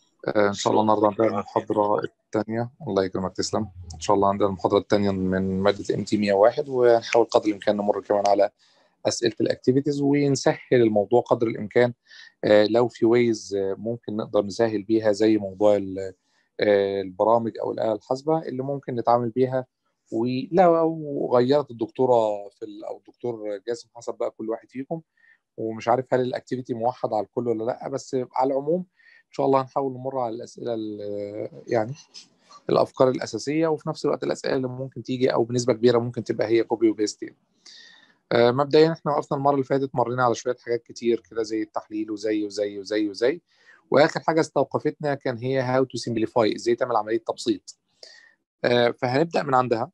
آه، إن شاء الله النهاردة عندنا المحاضرة الثانية الله يكرمك تسلم إن شاء الله عندنا المحاضرة الثانية من مادة ام تي 101 وهنحاول قدر الإمكان نمر كمان على أسئلة الأكتيفيتيز ونسهل الموضوع قدر الإمكان آه، لو في ويز ممكن نقدر نسهل بيها زي موضوع ال- آه، البرامج أو الآلة الحاسبة اللي ممكن نتعامل بيها ولو غيرت الدكتورة في ال- أو الدكتور جاسم حسب بقى كل واحد فيكم ومش عارف هل الأكتيفيتي موحد على الكل ولا لأ بس على العموم ان شاء الله هنحاول نمر على الاسئله ال- يعني الافكار الاساسيه وفي نفس الوقت الاسئله اللي ممكن تيجي او بنسبه كبيره ممكن تبقى هي كوبي وبيست يعني. آه، مبدئيا احنا وقفنا المره اللي فاتت مرينا على شويه حاجات كتير كده زي التحليل وزي وزي وزي وزي واخر حاجه استوقفتنا كان هي هاو تو سمبليفاي ازاي تعمل عمليه تبسيط آه، فهنبدا من عندها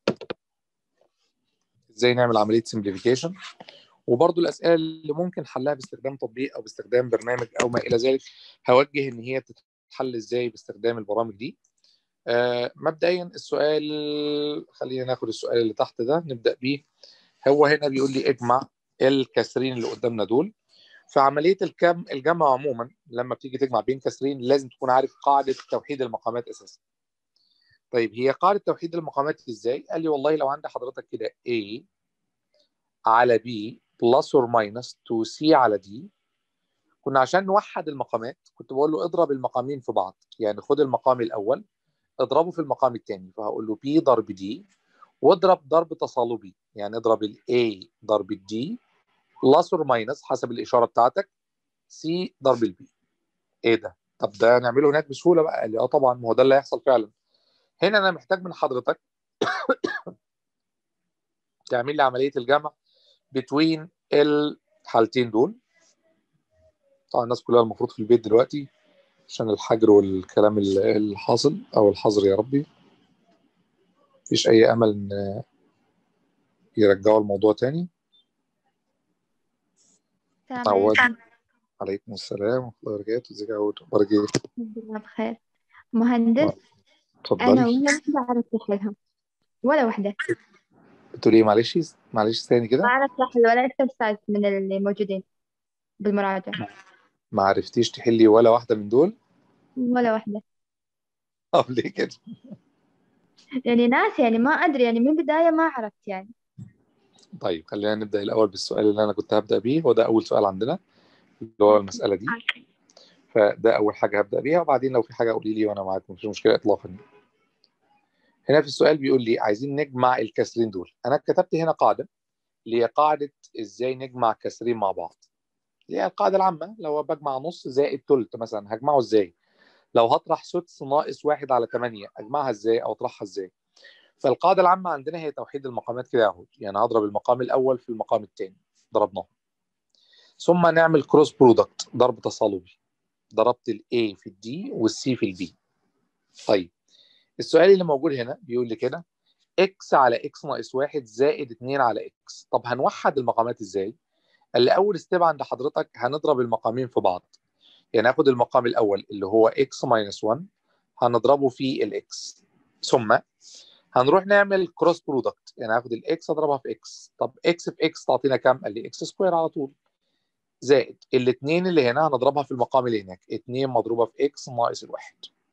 ازاي نعمل عمليه سمبليفيكيشن وبرضو الاسئله اللي ممكن حلها باستخدام تطبيق او باستخدام برنامج او ما الى ذلك هوجه ان هي تتحل ازاي باستخدام البرامج دي آه، مبدئيا السؤال خلينا ناخد السؤال اللي تحت ده نبدا بيه هو هنا بيقول لي اجمع الكسرين اللي قدامنا دول في عمليه الكم الجمع عموما لما بتيجي تجمع بين كسرين لازم تكون عارف قاعده توحيد المقامات اساسا طيب هي قاعده توحيد المقامات ازاي قال لي والله لو عند حضرتك كده A على B بلس اور ماينس 2C على D كنا عشان نوحد المقامات كنت بقول له اضرب المقامين في بعض يعني خد المقام الاول اضربه في المقام الثاني فهقول له B ضرب D واضرب ضرب تصالبي يعني اضرب ال A ضرب ال D بلس اور ماينس حسب الاشاره بتاعتك C ضرب ال B ايه ده طب ده نعمله هناك بسهوله بقى قال لي اه طبعا ما هو ده اللي هيحصل فعلا هنا انا محتاج من حضرتك تعمل لي عمليه الجمع بين الحالتين دول طبعا الناس كلها المفروض في البيت دلوقتي عشان الحجر والكلام اللي حاصل او الحظر يا ربي مفيش اي امل ان يرجعوا الموضوع تاني عواد تمام عليكم السلام ورحمه الله وبركاته ازيك يا عود اخبارك ايه الحمد لله بخير مهندس أنا اتفضلي ولا واحدة أعرف أحلها ولا واحدة بتقول ايه معلش معلش ثاني ما كده أعرف أحل ولا إكسرسايز من اللي موجودين بالمراجعة ما عرفتيش تحلي ولا واحده من دول ولا واحدة اه ليه كده يعني ناس يعني ما أدري يعني من البداية ما عرفت يعني طيب خلينا نبدا الاول بالسؤال اللي انا كنت هبدا بيه هو ده اول سؤال عندنا اللي هو المساله دي فده اول حاجه هبدا بيها وبعدين لو في حاجه قولي لي وانا معاك مفيش مشكله اطلاقا هنا في السؤال بيقول لي عايزين نجمع الكسرين دول انا كتبت هنا قاعده اللي هي قاعده ازاي نجمع كسرين مع بعض اللي هي القاعده العامه لو بجمع نص زائد ثلث مثلا هجمعه ازاي لو هطرح سدس ناقص واحد على 8 اجمعها ازاي او اطرحها ازاي فالقاعده العامه عندنا هي توحيد المقامات كده اهو يعني هضرب المقام الاول في المقام الثاني ضربناه ثم نعمل كروس برودكت ضرب تصالبي ضربت الاي في الدي والسي في البي طيب السؤال اللي موجود هنا بيقول لي كده اكس على اكس ناقص واحد زائد 2 على اكس طب هنوحد المقامات ازاي؟ قال لي اول ستيب عند حضرتك هنضرب المقامين في بعض يعني ناخد المقام الاول اللي هو اكس ماينس 1 هنضربه في الاكس ثم هنروح نعمل كروس برودكت يعني هاخد الاكس اضربها في اكس طب اكس في اكس تعطينا كام؟ قال لي اكس سكوير على طول زائد الاثنين اللي هنا هنضربها في المقام اللي هناك 2 مضروبه في اكس ناقص الواحد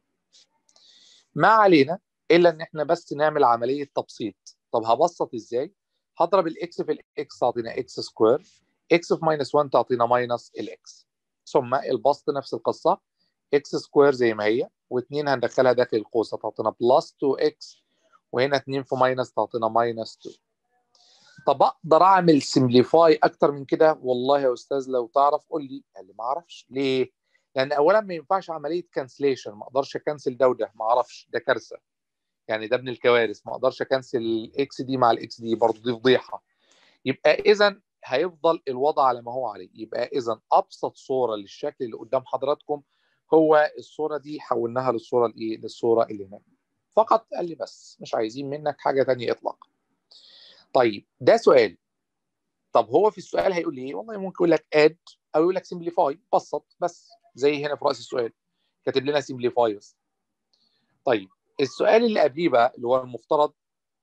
ما علينا الا ان احنا بس نعمل عمليه تبسيط طب هبسط ازاي هضرب الاكس في الاكس تعطينا اكس سكوير اكس في ماينس 1 تعطينا ماينس الاكس ثم البسط نفس القصه اكس سكوير زي ما هي و2 هندخلها داخل القوس تعطينا بلس 2 اكس وهنا 2 في ماينس تعطينا ماينس 2 طب اقدر اعمل سمبليفاي اكتر من كده والله يا استاذ لو تعرف قول لي قال لي ما اعرفش ليه لان اولا ما ينفعش عمليه كانسليشن ما اقدرش اكنسل ده وده ما اعرفش ده كارثه يعني ده من الكوارث ما اقدرش اكنسل الاكس دي مع الاكس دي برضه دي فضيحه يبقى اذا هيفضل الوضع على ما هو عليه يبقى اذا ابسط صوره للشكل اللي قدام حضراتكم هو الصوره دي حولناها للصوره الايه للصوره اللي هناك فقط قال لي بس مش عايزين منك حاجه ثانيه اطلاقا طيب ده سؤال طب هو في السؤال هيقول لي ايه والله ممكن يقول لك اد او يقول لك سمبليفاي بسط بس زي هنا في راس السؤال كاتب لنا سمبليفاي بس طيب السؤال اللي قبليه بقى اللي هو المفترض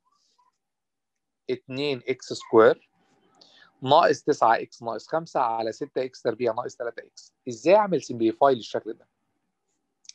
2 اكس سكوير ناقص 9 اكس ناقص 5 على 6 اكس تربيع ناقص 3 اكس ازاي اعمل سمبليفاي للشكل ده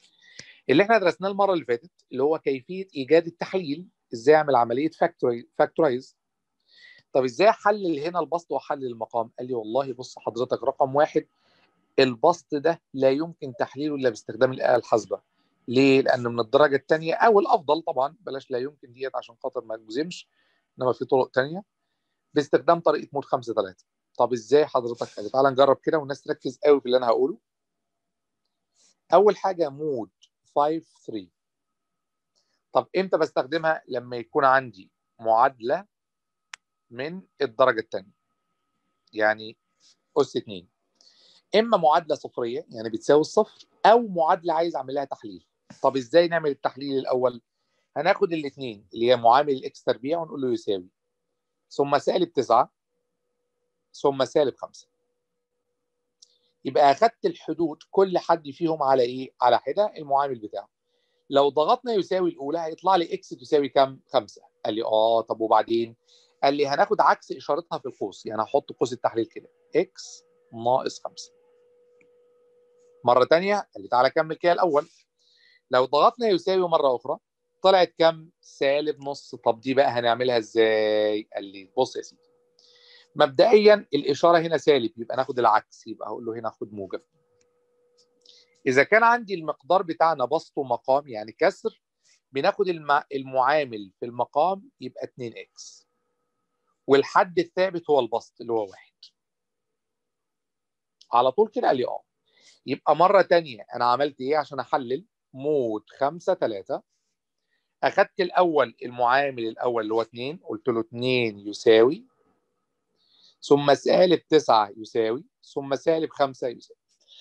اللي احنا درسناه المره اللي فاتت اللي هو كيفيه ايجاد التحليل ازاي اعمل عمليه فاكتورايز طب ازاي احلل هنا البسط واحلل المقام قال لي والله بص حضرتك رقم واحد البسط ده لا يمكن تحليله الا باستخدام الاله الحاسبه ليه لان من الدرجه الثانيه او الافضل طبعا بلاش لا يمكن ديت عشان خاطر ما نجزمش انما في طرق ثانيه باستخدام طريقه مود 5 3 طب ازاي حضرتك قال تعالى نجرب كده والناس تركز قوي في اللي انا هقوله اول حاجه مود 5 3 طب امتى بستخدمها لما يكون عندي معادله من الدرجه الثانيه يعني اس 2 اما معادله صفريه يعني بتساوي الصفر او معادله عايز اعمل لها تحليل طب ازاي نعمل التحليل الاول هناخد الاثنين اللي هي معامل الاكس تربيع ونقول له يساوي ثم سالب 9 ثم سالب 5 يبقى اخدت الحدود كل حد فيهم على ايه على حده المعامل بتاعه لو ضغطنا يساوي الاولى هيطلع لي اكس تساوي كام 5 قال لي اه طب وبعدين قال لي هناخد عكس اشارتها في القوس يعني هحط قوس التحليل كده اكس ناقص 5 مرة تانية قال لي تعالى كمل كده الأول لو ضغطنا يساوي مرة أخرى طلعت كام؟ سالب نص طب دي بقى هنعملها ازاي؟ قال لي بص يا سيدي مبدئيا الإشارة هنا سالب يبقى ناخد العكس يبقى هقول له هنا خد موجب إذا كان عندي المقدار بتاعنا بسط ومقام يعني كسر بناخد المعامل في المقام يبقى 2 اكس والحد الثابت هو البسط اللي هو واحد على طول كده قال لي اه يبقى مرة تانية أنا عملت إيه عشان أحلل مود 5 3 أخدت الأول المعامل الأول اللي هو 2 قلت له 2 يساوي ثم سالب 9 يساوي ثم سالب 5 يساوي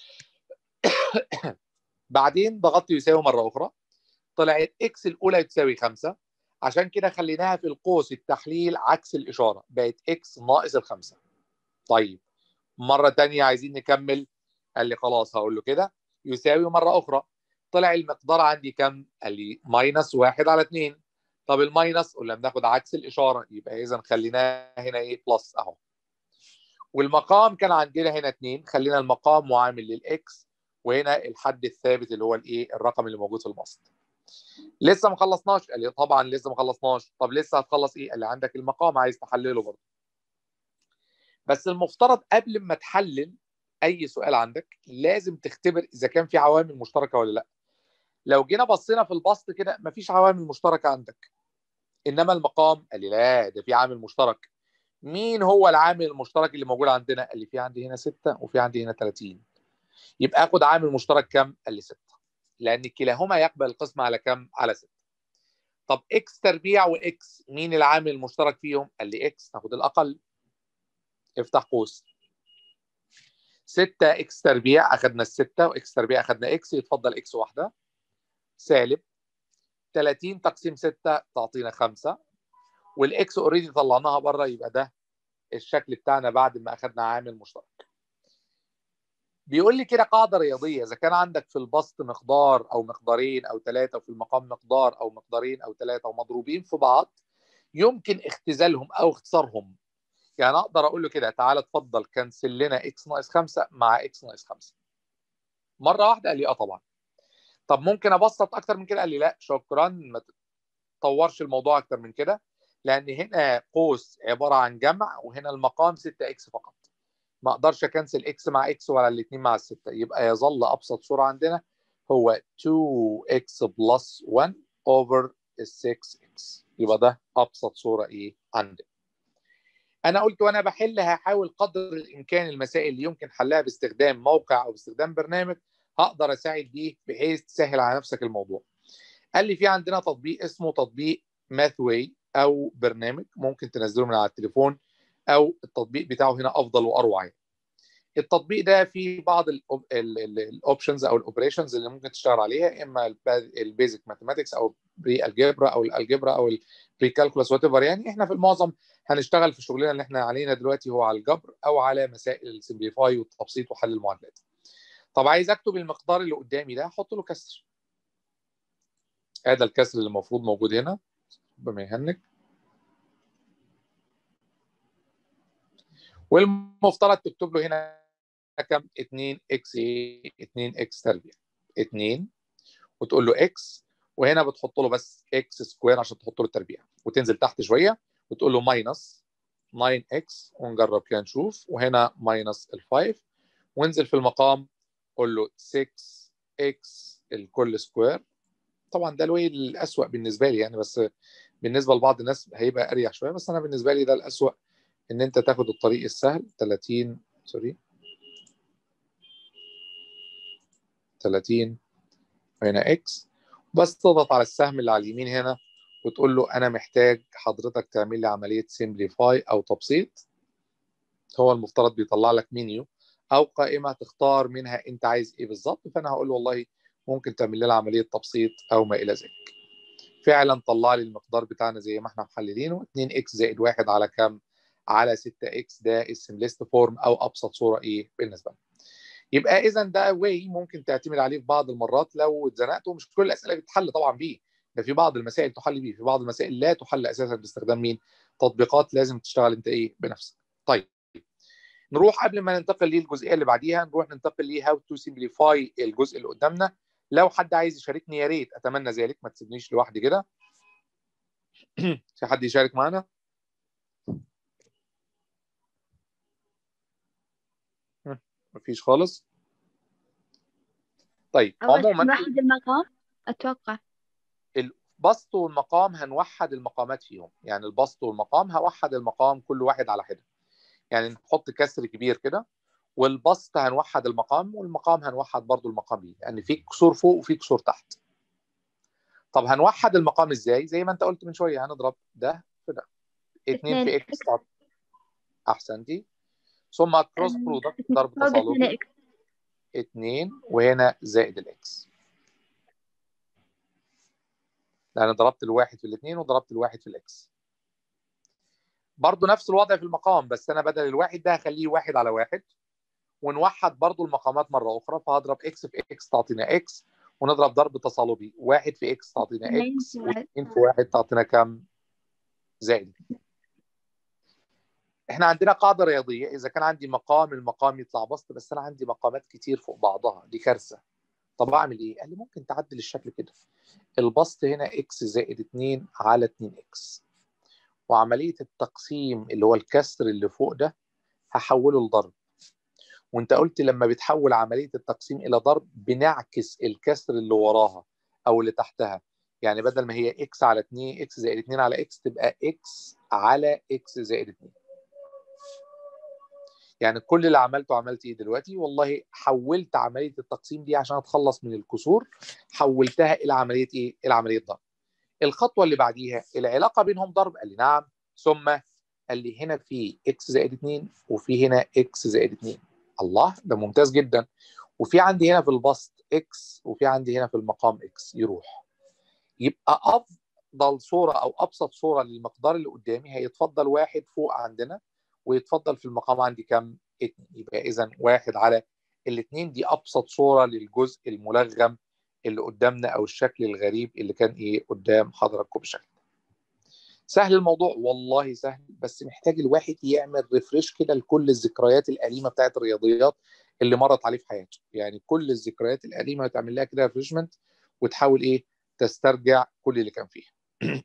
بعدين ضغطت يساوي مرة أخرى طلعت إكس الأولى تساوي 5 عشان كده خليناها في القوس التحليل عكس الإشارة بقت إكس ناقص الخمسة طيب مرة تانية عايزين نكمل قال لي خلاص هقول له كده يساوي مرة أخرى طلع المقدار عندي كام؟ قال لي ماينس واحد على اتنين طب الماينس قلنا بناخد عكس الإشارة يبقى إذا خليناها هنا إيه بلس أهو والمقام كان عندنا هنا اتنين خلينا المقام معامل للإكس وهنا الحد الثابت اللي هو الإيه الرقم اللي موجود في البسط لسه ما خلصناش قال لي طبعا لسه ما خلصناش طب لسه هتخلص ايه قال لي عندك المقام عايز تحلله برضه بس المفترض قبل ما تحلل اي سؤال عندك لازم تختبر اذا كان في عوامل مشتركه ولا لا لو جينا بصينا في البسط كده مفيش عوامل مشتركه عندك انما المقام قال لي لا ده في عامل مشترك مين هو العامل المشترك اللي موجود عندنا قال لي في عندي هنا 6 وفي عندي هنا 30 يبقى اخد عامل مشترك كام قال لي 6 لان كلاهما يقبل القسمه على كام على 6 طب اكس تربيع واكس مين العامل المشترك فيهم قال لي اكس ناخد الاقل افتح قوس 6 اكس تربيع اخذنا الستة واكس تربيع اخذنا اكس يتفضل اكس واحده سالب 30 تقسيم 6 تعطينا 5 والاكس اوريدي طلعناها بره يبقى ده الشكل بتاعنا بعد ما اخذنا عامل مشترك بيقول لي كده قاعده رياضيه اذا كان عندك في البسط مقدار او مقدارين او ثلاثه وفي المقام مقدار او مقدارين او ثلاثه ومضروبين في بعض يمكن اختزالهم او اختصارهم يعني اقدر اقول له كده تعالى اتفضل كنسل لنا اكس ناقص 5 مع اكس ناقص 5 مره واحده قال لي اه طبعا طب ممكن ابسط اكتر من كده قال لي لا شكرا ما تطورش الموضوع اكتر من كده لان هنا قوس عباره عن جمع وهنا المقام 6 اكس فقط ما اقدرش اكنسل اكس مع اكس ولا الاثنين مع الستة يبقى يظل ابسط صوره عندنا هو 2x بلس 1 over 6x يبقى ده ابسط صوره ايه عندنا انا قلت وانا بحل هحاول قدر الامكان المسائل اللي يمكن حلها باستخدام موقع او باستخدام برنامج هقدر اساعد بيه بحيث تسهل على نفسك الموضوع قال لي في عندنا تطبيق اسمه تطبيق ماثوي او برنامج ممكن تنزله من على التليفون او التطبيق بتاعه هنا افضل واروع يعني. التطبيق ده فيه بعض الاوبشنز او الاوبريشنز اللي ممكن تشتغل عليها اما البيزك ماثيماتكس او بري الجبرا او الالجبرا او البري كالكولس وات ايفر يعني احنا في المعظم هنشتغل في شغلنا اللي احنا علينا دلوقتي هو على الجبر او على مسائل السمبليفاي والتبسيط وحل المعادلات. طب عايز اكتب المقدار اللي قدامي ده احط له كسر. هذا الكسر اللي المفروض موجود هنا ربما يهنك والمفترض تكتب له هنا كم 2 اكس 2 اكس تربيع 2 وتقول له اكس وهنا بتحط له بس اكس سكوير عشان تحط له التربيع وتنزل تحت شويه وتقول له ماينس 9 اكس ونجرب كده نشوف وهنا ماينس ال 5 وانزل في المقام قول له 6 اكس الكل سكوير طبعا ده الوي الاسوأ بالنسبه لي يعني بس بالنسبه لبعض الناس هيبقى اريح شويه بس انا بالنسبه لي ده الاسوأ ان انت تاخد الطريق السهل 30 سوري 30 وهنا اكس بس تضغط على السهم اللي على اليمين هنا وتقول له انا محتاج حضرتك تعمل لي عمليه سمبليفاي او تبسيط هو المفترض بيطلع لك منيو او قائمه تختار منها انت عايز ايه بالظبط فانا هقول له والله ممكن تعمل لنا عمليه تبسيط او ما الى ذلك فعلا طلع لي المقدار بتاعنا زي ما احنا محللينه 2 اكس زائد 1 على كام على 6 اكس ده السمبلست فورم او ابسط صوره ايه بالنسبه لنا يبقى اذا ده واي ممكن تعتمد عليه في بعض المرات لو اتزنقت ومش كل الاسئله بتتحل طبعا بيه ده في بعض المسائل تحل بيه في بعض المسائل لا تحل اساسا باستخدام مين تطبيقات لازم تشتغل انت ايه بنفسك طيب نروح قبل ما ننتقل للجزئيه اللي بعديها نروح ننتقل ل هاو تو سمبليفاي الجزء اللي قدامنا لو حد عايز يشاركني يا ريت اتمنى ذلك ما تسيبنيش لوحدي كده في حد يشارك معانا مفيش خالص طيب أول عموما نوحد المقام أتوقع البسط والمقام هنوحد المقامات فيهم يعني البسط والمقام هوحد المقام كل واحد على حده يعني نحط كسر كبير كده والبسط هنوحد المقام والمقام هنوحد برضو المقام ليه لان في كسور فوق وفي كسور تحت طب هنوحد المقام ازاي زي ما انت قلت من شويه هنضرب ده في ده 2 في اكس احسنتي ثم كروس برودكت ضرب تصالحي 2 وهنا زائد الاكس لان ضربت الواحد في الاثنين وضربت الواحد في الاكس برضه نفس الوضع في المقام بس انا بدل الواحد ده هخليه واحد على واحد ونوحد برضه المقامات مره اخرى فهضرب اكس في اكس تعطينا اكس ونضرب ضرب تصالبي واحد في اكس تعطينا اكس واثنين في واحد تعطينا كام؟ زائد احنا عندنا قاعده رياضيه اذا كان عندي مقام المقام يطلع بسط بس انا عندي مقامات كتير فوق بعضها دي كارثه طب اعمل ايه؟ قال لي ممكن تعدل الشكل كده البسط هنا اكس زائد 2 على 2 اكس وعمليه التقسيم اللي هو الكسر اللي فوق ده هحوله لضرب وانت قلت لما بتحول عمليه التقسيم الى ضرب بنعكس الكسر اللي وراها او اللي تحتها يعني بدل ما هي اكس على 2 اكس زائد 2 على اكس تبقى اكس على اكس زائد 2 يعني كل اللي عملته عملت ايه دلوقتي والله حولت عمليه التقسيم دي عشان اتخلص من الكسور حولتها الى عمليه ايه الى عمليه ضرب الخطوه اللي بعديها العلاقه بينهم ضرب قال لي نعم ثم قال لي هنا في اكس زائد 2 وفي هنا اكس زائد 2 الله ده ممتاز جدا وفي عندي هنا في البسط اكس وفي عندي هنا في المقام اكس يروح يبقى افضل صوره او ابسط صوره للمقدار اللي قدامي هيتفضل واحد فوق عندنا ويتفضل في المقام عندي كام؟ اتنين يبقى اذا واحد على الاثنين دي ابسط صوره للجزء الملغم اللي قدامنا او الشكل الغريب اللي كان ايه قدام حضراتكم بالشكل ده. سهل الموضوع والله سهل بس محتاج الواحد يعمل ريفريش كده لكل الذكريات الاليمه بتاعت الرياضيات اللي مرت عليه في حياته يعني كل الذكريات الاليمه تعمل لها كده ريفريشمنت وتحاول ايه تسترجع كل اللي كان فيها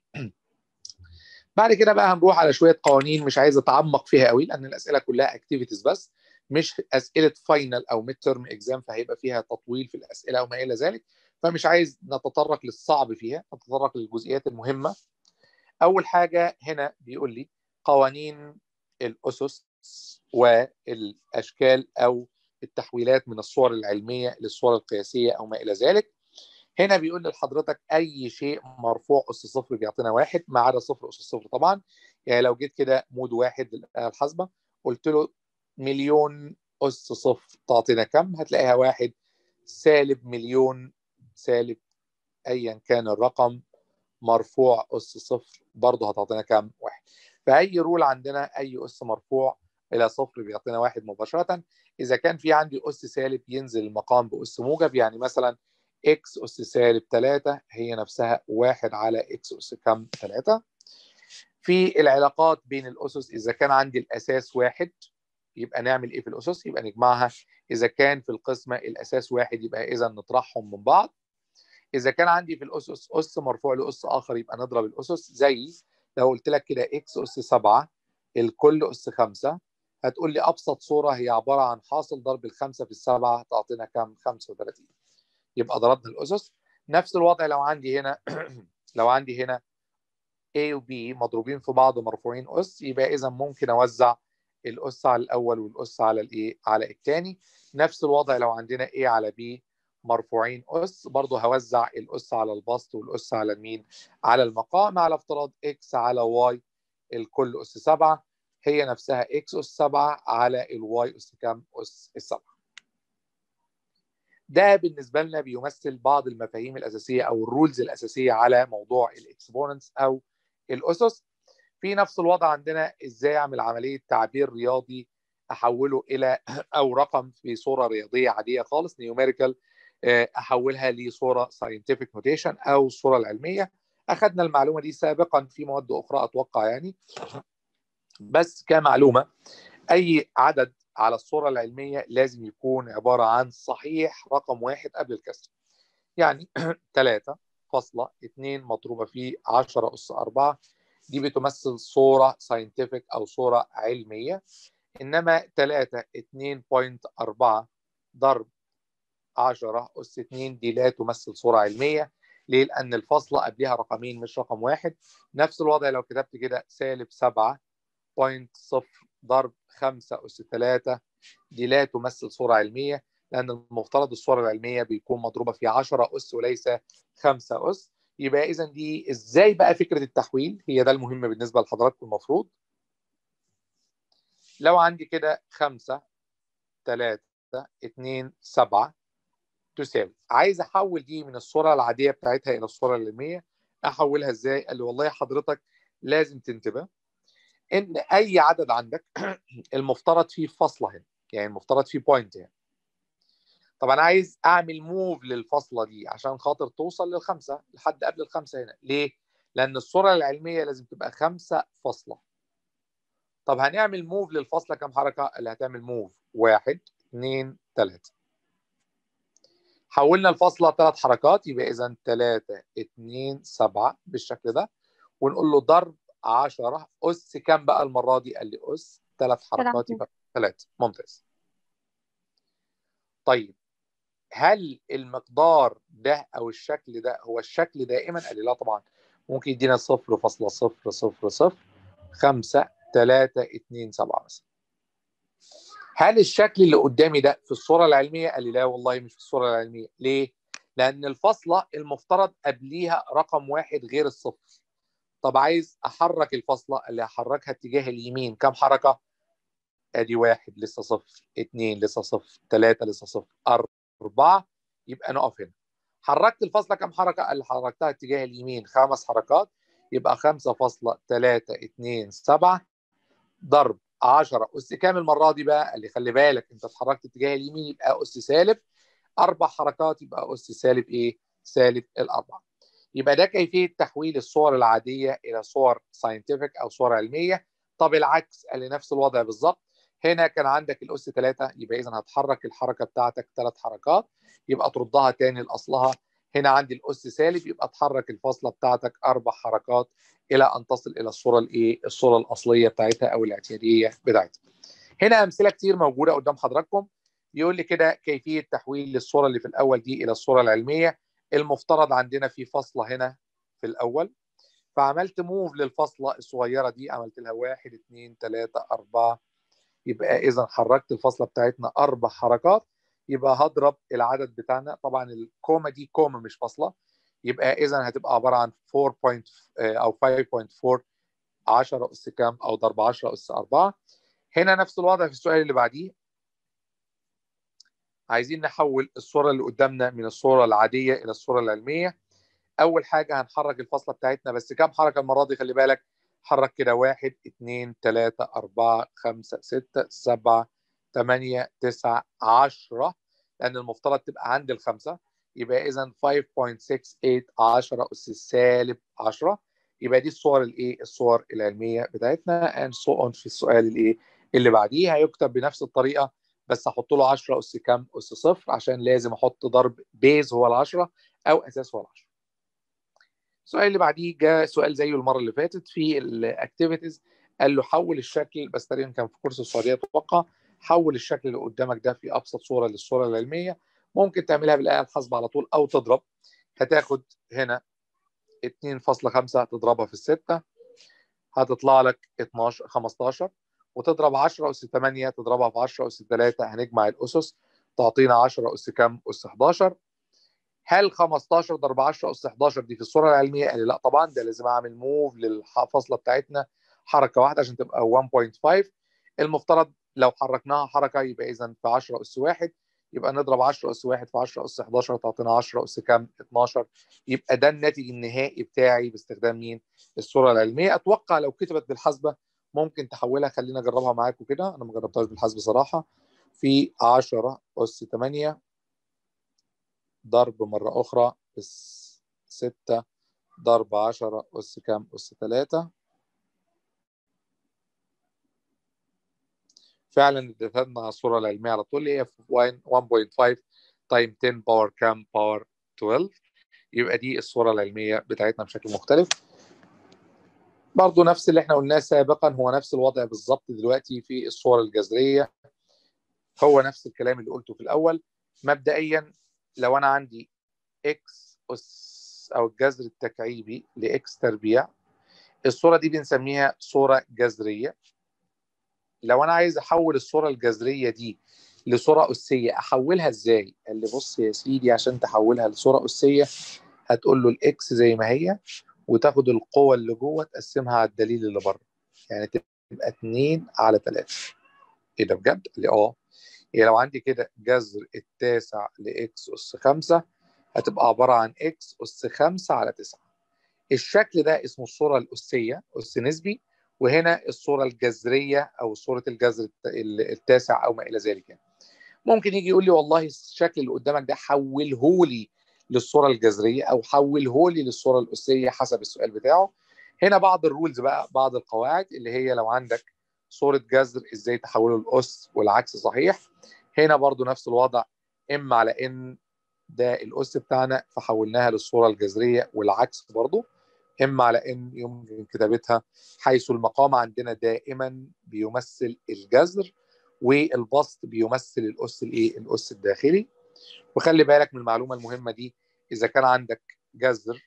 بعد كده بقى هنروح على شويه قوانين مش عايز اتعمق فيها قوي لان الاسئله كلها اكتيفيتيز بس مش اسئله فاينل او ميد ترم اكزام فهيبقى فيها تطويل في الاسئله وما الى ذلك فمش عايز نتطرق للصعب فيها نتطرق للجزئيات المهمه اول حاجه هنا بيقول لي قوانين الاسس والاشكال او التحويلات من الصور العلميه للصور القياسيه او ما الى ذلك هنا بيقول لحضرتك اي شيء مرفوع اس صفر بيعطينا واحد ما عدا صفر اس صفر طبعا يعني لو جيت كده مود واحد للاله الحاسبه قلت له مليون اس صفر تعطينا كم هتلاقيها واحد سالب مليون سالب ايا كان الرقم مرفوع اس صفر برضه هتعطينا كام واحد فاي رول عندنا اي اس مرفوع الى صفر بيعطينا واحد مباشره اذا كان في عندي اس سالب ينزل المقام باس موجب يعني مثلا اكس اس سالب 3 هي نفسها واحد على اكس اس كام 3 في العلاقات بين الاسس اذا كان عندي الاساس واحد يبقى نعمل ايه في الاسس يبقى نجمعها اذا كان في القسمه الاساس واحد يبقى اذا نطرحهم من بعض اذا كان عندي في الاسس اس مرفوع لاس اخر يبقى نضرب الاسس زي لو قلت لك كده اكس اس 7 الكل اس 5 هتقول لي ابسط صوره هي عباره عن حاصل ضرب الخمسه في السبعه تعطينا كام 35 يبقى ضربنا الاسس نفس الوضع لو عندي هنا لو عندي هنا A و B مضروبين في بعض ومرفوعين أس يبقى إذا ممكن أوزع الأس على الأول والأس على الإيه على الثاني نفس الوضع لو عندنا A على B مرفوعين أس برضه هوزع الأس على البسط والأس على المين على المقام على افتراض X على Y الكل أس 7 هي نفسها X أس 7 على الواي أس كام أس السبعة ده بالنسبة لنا بيمثل بعض المفاهيم الأساسية أو الرولز الأساسية على موضوع الإكسبوننتس أو الأسس في نفس الوضع عندنا إزاي أعمل عملية تعبير رياضي أحوله إلى أو رقم في صورة رياضية عادية خالص نيوميريكال أحولها لصورة ساينتفك نوتيشن أو الصورة العلمية أخذنا المعلومة دي سابقا في مواد أخرى أتوقع يعني بس كمعلومة أي عدد على الصورة العلمية لازم يكون عبارة عن صحيح رقم واحد قبل الكسر يعني 3 فاصلة 2 مضروبة في 10 أس 4 دي بتمثل صورة ساينتفك أو صورة علمية إنما 3 2.4 ضرب 10 أس 2 دي لا تمثل صورة علمية ليه؟ لأن الفاصلة قبلها رقمين مش رقم واحد نفس الوضع لو كتبت كده سالب 7.0 ضرب 5 أس 3 دي لا تمثل صورة علمية لأن المفترض الصورة العلمية بيكون مضروبة في 10 أس وليس 5 أس يبقى إذا دي إزاي بقى فكرة التحويل هي ده المهم بالنسبة لحضراتكم المفروض لو عندي كده 5 3 2 7 تساوي عايز أحول دي من الصورة العادية بتاعتها إلى الصورة العلمية أحولها إزاي؟ قال لي والله حضرتك لازم تنتبه ان اي عدد عندك المفترض فيه فاصله هنا يعني المفترض فيه بوينت هنا طب انا عايز اعمل موف للفاصله دي عشان خاطر توصل للخمسه لحد قبل الخمسه هنا ليه لان الصوره العلميه لازم تبقى خمسه فاصله طب هنعمل موف للفاصله كام حركه اللي هتعمل موف واحد اثنين ثلاثه حولنا الفاصله ثلاث حركات يبقى اذا 3 2 7 بالشكل ده ونقول له ضرب 10 اس كام بقى المره دي؟ قال لي اس ثلاث حركات يبقى ثلاث ممتاز. طيب هل المقدار ده او الشكل ده هو الشكل دائما؟ قال لي لا طبعا ممكن يدينا 0.000 5 3 2 7 مثلا. هل الشكل اللي قدامي ده في الصوره العلميه؟ قال لي لا والله مش في الصوره العلميه، ليه؟ لان الفاصله المفترض قبليها رقم واحد غير الصفر. طب عايز احرك الفاصله اللي هحركها اتجاه اليمين كم حركه؟ ادي واحد لسه صفر اثنين لسه صفر ثلاثه لسه صفر اربعه يبقى نقف هنا. حركت الفاصله كم حركه؟ اللي حركتها اتجاه اليمين خمس حركات يبقى 5.327 ضرب 10 اس كام المره دي بقى؟ اللي خلي بالك انت اتحركت اتجاه اليمين يبقى اس سالب اربع حركات يبقى اس سالب ايه؟ سالب الاربعه. يبقى ده كيفيه تحويل الصور العاديه الى صور ساينتفك او صور علميه طب العكس قال لي نفس الوضع بالظبط هنا كان عندك الاس 3 يبقى اذا هتحرك الحركه بتاعتك ثلاث حركات يبقى تردها تاني لاصلها هنا عندي الاس سالب يبقى تحرك الفاصله بتاعتك اربع حركات الى ان تصل الى الصوره الايه الصوره الاصليه بتاعتها او الاعتياديه بتاعتها هنا امثله كتير موجوده قدام حضراتكم يقول لي كده كيفيه تحويل الصوره اللي في الاول دي الى الصوره العلميه المفترض عندنا في فاصله هنا في الاول فعملت موف للفاصله الصغيره دي عملت لها واحد اثنين ثلاثه اربعه يبقى اذا حركت الفاصله بتاعتنا اربع حركات يبقى هضرب العدد بتاعنا طبعا الكوما دي كوما مش فاصله يبقى اذا هتبقى عباره عن 4. او 5.4 10 اس كام او ضرب 10 اس 4 هنا نفس الوضع في السؤال اللي بعديه عايزين نحول الصوره اللي قدامنا من الصوره العاديه الى الصوره العلميه اول حاجه هنحرك الفاصله بتاعتنا بس كام حركه المره دي خلي بالك حرك كده واحد اثنين ثلاثة أربعة خمسة ستة سبعة ثمانية تسعة عشرة لأن المفترض تبقى عند الخمسة يبقى إذا 5.68 10 أس سالب 10 يبقى دي الصور الإيه؟ الصور العلمية بتاعتنا and so on في السؤال الإيه؟ اللي بعديه هيكتب بنفس الطريقة بس أحط له 10 أس كام؟ أس صفر عشان لازم أحط ضرب بيز هو ال 10 او اساس هو العشرة السؤال اللي بعديه جاء سؤال زيه المره اللي فاتت في الاكتيفيتيز قال له حول الشكل بس تقريبا كان في كورس السعوديه اتوقع حول الشكل اللي قدامك ده في ابسط صوره للصوره العلميه ممكن تعملها بالاله الحاسبه على طول او تضرب هتاخد هنا 2.5 تضربها في الستة هتطلع لك 12 15 وتضرب 10 أس 8 تضربها في 10 أس 3 هنجمع الأسس تعطينا 10 أس كام؟ أس 11 هل 15 ضرب 10 أس 11 دي في الصورة العلمية؟ قال لي لا طبعا ده لازم أعمل موف للفاصلة بتاعتنا حركة واحدة عشان تبقى 1.5 المفترض لو حركناها حركة يبقى إذا في 10 أس 1 يبقى نضرب 10 أس 1 في 10 أس 11 تعطينا 10 أس كام؟ 12 يبقى ده الناتج النهائي بتاعي باستخدام مين؟ الصورة العلمية أتوقع لو كتبت بالحسبة ممكن تحولها خلينا أجربها معاكم كده أنا ما جربتهاش بالحسبة صراحة في 10 أس 8 ضرب مرة أخرى بس 6 ضرب 10 أس كام؟ أس 3 فعلا اديتها لنا الصورة العلمية على طول هي 1.5 تايم 10 باور كام؟ باور 12 يبقى دي الصورة العلمية بتاعتنا بشكل مختلف برضو نفس اللي احنا قلناه سابقا هو نفس الوضع بالظبط دلوقتي في الصورة الجذرية هو نفس الكلام اللي قلته في الأول مبدئيا لو أنا عندي x أس أو الجذر التكعيبي لإكس تربيع الصورة دي بنسميها صورة جذرية لو أنا عايز أحول الصورة الجذرية دي لصورة أسية أحولها إزاي؟ قال لي بص يا سيدي عشان تحولها لصورة أسية هتقول له الإكس زي ما هي وتاخد القوة اللي جوه تقسمها على الدليل اللي بره يعني تبقى 2 على 3 ايه ده بجد؟ قال لي اه يعني لو عندي كده جذر التاسع لاكس اس 5 هتبقى عبارة عن اكس اس 5 على 9 الشكل ده اسمه الصورة الأسية أس نسبي وهنا الصورة الجذرية أو صورة الجذر التاسع أو ما إلى ذلك يعني. ممكن يجي يقول لي والله الشكل اللي قدامك ده حوله لي للصوره الجذريه او حوله لي للصوره الاسيه حسب السؤال بتاعه هنا بعض الرولز بقى بعض القواعد اللي هي لو عندك صوره جذر ازاي تحوله الاس والعكس صحيح هنا برضو نفس الوضع ام على ان ده الاس بتاعنا فحولناها للصوره الجذريه والعكس برضو ام على ان يمكن كتابتها حيث المقام عندنا دائما بيمثل الجذر والبسط بيمثل الاس الايه الاس الداخلي وخلي بالك من المعلومه المهمه دي اذا كان عندك جذر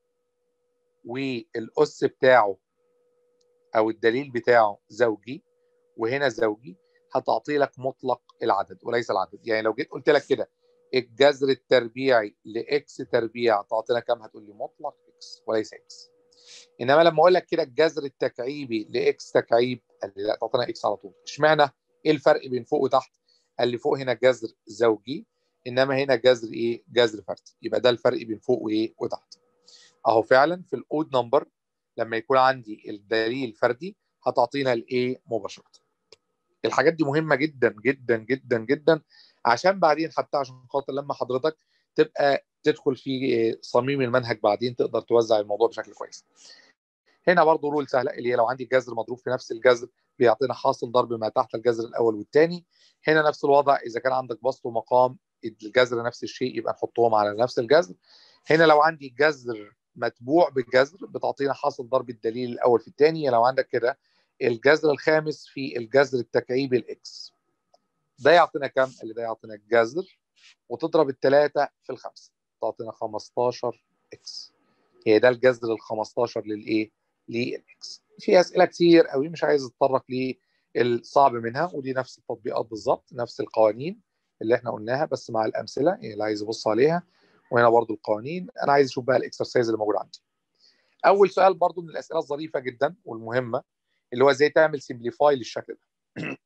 والاس بتاعه او الدليل بتاعه زوجي وهنا زوجي هتعطي لك مطلق العدد وليس العدد يعني لو جيت قلت لك كده الجذر التربيعي لاكس تربيع تعطينا كام هتقول لي مطلق اكس وليس اكس انما لما اقول لك كده الجذر التكعيبي لاكس تكعيب قال لي لا تعطينا اكس على طول اشمعنى ايه الفرق بين فوق وتحت قال لي فوق هنا جذر زوجي انما هنا جذر ايه جذر فردي يبقى ده الفرق بين فوق وايه وتحت اهو فعلا في الاود نمبر لما يكون عندي الدليل فردي هتعطينا الايه مباشره الحاجات دي مهمه جدا جدا جدا جدا عشان بعدين حتى عشان خاطر لما حضرتك تبقى تدخل في صميم المنهج بعدين تقدر توزع الموضوع بشكل كويس هنا برضو رول سهله اللي هي لو عندي جذر مضروب في نفس الجذر بيعطينا حاصل ضرب ما تحت الجذر الاول والثاني هنا نفس الوضع اذا كان عندك بسط ومقام الجذر نفس الشيء يبقى نحطهم على نفس الجذر هنا لو عندي جذر متبوع بجذر بتعطينا حاصل ضرب الدليل الاول في الثاني لو عندك كده الجذر الخامس في الجذر التكعيبي الاكس ده يعطينا كام اللي ده يعطينا الجذر وتضرب الثلاثه في الخمسه تعطينا 15 اكس هي ده الجذر ال 15 للايه للاكس في اسئله كتير قوي مش عايز اتطرق للصعب منها ودي نفس التطبيقات بالظبط نفس القوانين اللي احنا قلناها بس مع الامثله يعني اللي عايز يبص عليها وهنا برضو القوانين انا عايز اشوف بقى الاكسرسايز اللي موجود عندي اول سؤال برضو من الاسئله الظريفه جدا والمهمه اللي هو ازاي تعمل سمبليفاي للشكل ده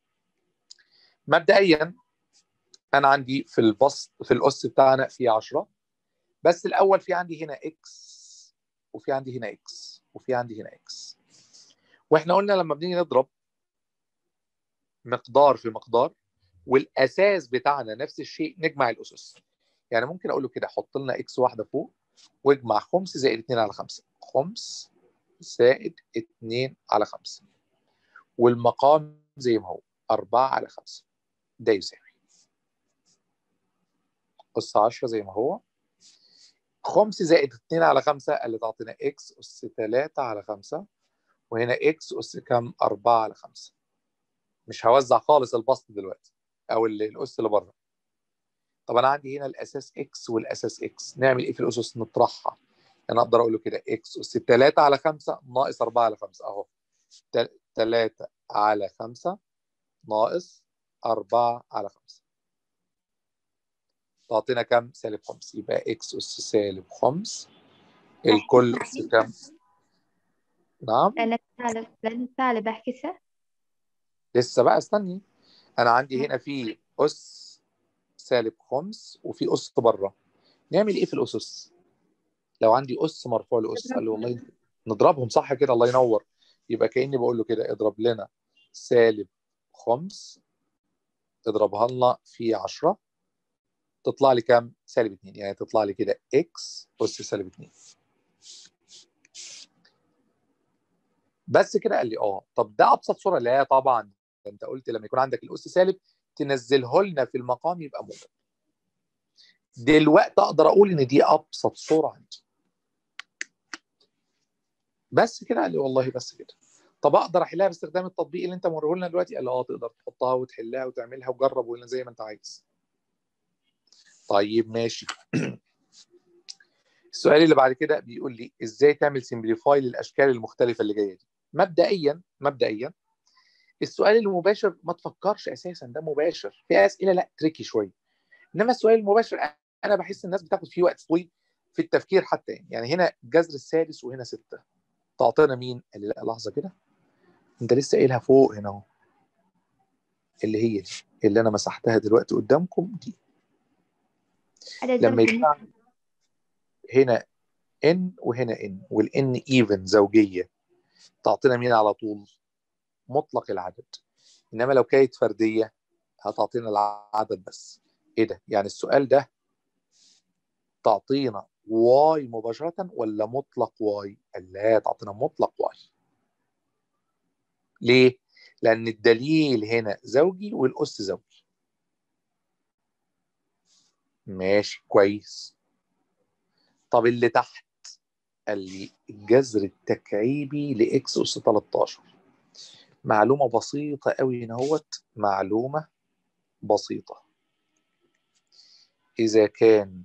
مبدئيا انا عندي في البسط في الاس بتاعنا في 10 بس الاول في عندي هنا اكس وفي عندي هنا اكس وفي عندي هنا اكس واحنا قلنا لما بنيجي نضرب مقدار في مقدار والاساس بتاعنا نفس الشيء نجمع الاسس يعني ممكن اقول له كده حط لنا اكس واحده فوق واجمع خمس زائد 2 على 5 خمس زائد 2 على 5 والمقام زي ما هو 4 على 5 ده يساوي أس 10 زي ما هو خمس زائد 2 على 5 اللي تعطينا اكس اس 3 على 5 وهنا اكس اس كام 4 على 5 مش هوزع خالص البسط دلوقتي او الاس اللي بره طب انا عندي هنا الاساس اكس والاساس اكس نعمل ايه في الاسس نطرحها انا اقدر اقول له كده اكس اس 3 على 5 ناقص 4 على 5 اهو 3 على 5 ناقص 4 على 5 تعطينا كام سالب 5 يبقى اكس اس سالب 5 الكل اس كام نعم لأن السالب لأن السالب أحكسه لسه بقى استني انا عندي هنا في اس سالب خمس وفي اس بره نعمل ايه في الاسس لو عندي اس مرفوع لاس قال له والله نضربهم صح كده الله ينور يبقى كاني بقول له كده اضرب لنا سالب خمس اضربها لنا في 10 تطلع لي كام سالب 2 يعني تطلع لي كده اكس اس سالب 2 بس كده قال لي اه طب ده ابسط صوره لا طبعا انت قلت لما يكون عندك الاس سالب تنزله لنا في المقام يبقى موجب دلوقتي اقدر اقول ان دي ابسط صوره عندي بس كده قال لي والله بس كده طب اقدر احلها باستخدام التطبيق اللي انت موريه لنا دلوقتي قال لي اه تقدر تحطها وتحلها وتعملها وجرب ولا زي ما انت عايز طيب ماشي السؤال اللي بعد كده بيقول لي ازاي تعمل سمبليفاي للاشكال المختلفه اللي جايه دي مبدئيا مبدئيا السؤال المباشر ما تفكرش اساسا ده مباشر في اسئله لا تريكي شويه انما السؤال المباشر انا بحس الناس بتاخد فيه وقت طويل في التفكير حتى يعني هنا الجذر السادس وهنا ستة تعطينا مين قال لي لا لحظه كده انت لسه قايلها فوق هنا اهو اللي هي دي اللي انا مسحتها دلوقتي قدامكم دي لما يكون هنا ان وهنا ان والان ايفن زوجيه تعطينا مين على طول مطلق العدد انما لو كانت فرديه هتعطينا العدد بس ايه ده يعني السؤال ده تعطينا واي مباشره ولا مطلق واي لا تعطينا مطلق واي ليه لان الدليل هنا زوجي والاس زوجي ماشي كويس طب اللي تحت قال لي الجذر التكعيبي لاكس اس 13 معلومة بسيطة قوي نهوت معلومة بسيطة إذا كان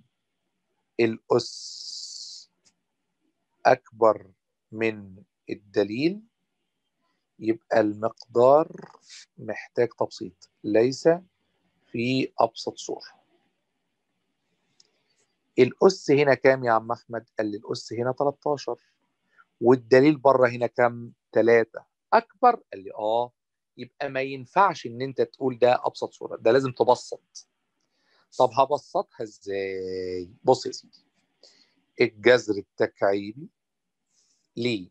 الأس أكبر من الدليل يبقى المقدار محتاج تبسيط ليس في أبسط صورة الأس هنا كام يا عم أحمد؟ قال لي الأس هنا 13 والدليل بره هنا كام؟ 3 اكبر قال لي اه يبقى ما ينفعش ان انت تقول ده ابسط صوره ده لازم تبسط طب هبسطها ازاي بص يا سيدي الجذر التكعيبي ليه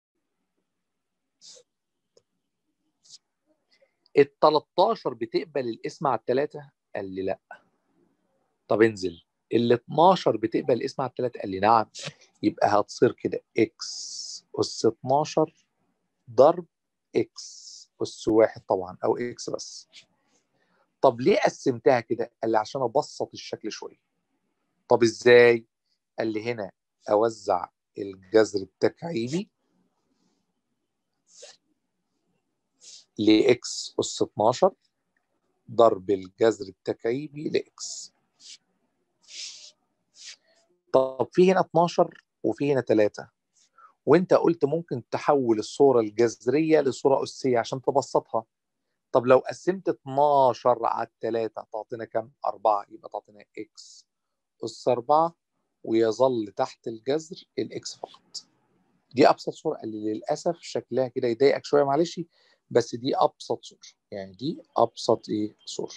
ال 13 بتقبل الاسم على الثلاثه قال لي لا طب انزل ال 12 بتقبل الاسم على الثلاثه قال لي نعم يبقى هتصير كده اكس اس 12 ضرب اكس اس واحد طبعا او اكس بس طب ليه قسمتها كده؟ قال لي عشان ابسط الشكل شويه طب ازاي؟ قال لي هنا اوزع الجذر التكعيبي لاكس اس 12 ضرب الجذر التكعيبي لاكس طب في هنا 12 وفي هنا 3 وانت قلت ممكن تحول الصورة الجذرية لصورة أسية عشان تبسطها طب لو قسمت 12 على 3 تعطينا كام؟ 4 يبقى تعطينا اكس أس 4 ويظل تحت الجذر الاكس فقط دي أبسط صورة اللي للأسف شكلها كده يضايقك شوية معلش بس دي أبسط صورة يعني دي أبسط إيه صورة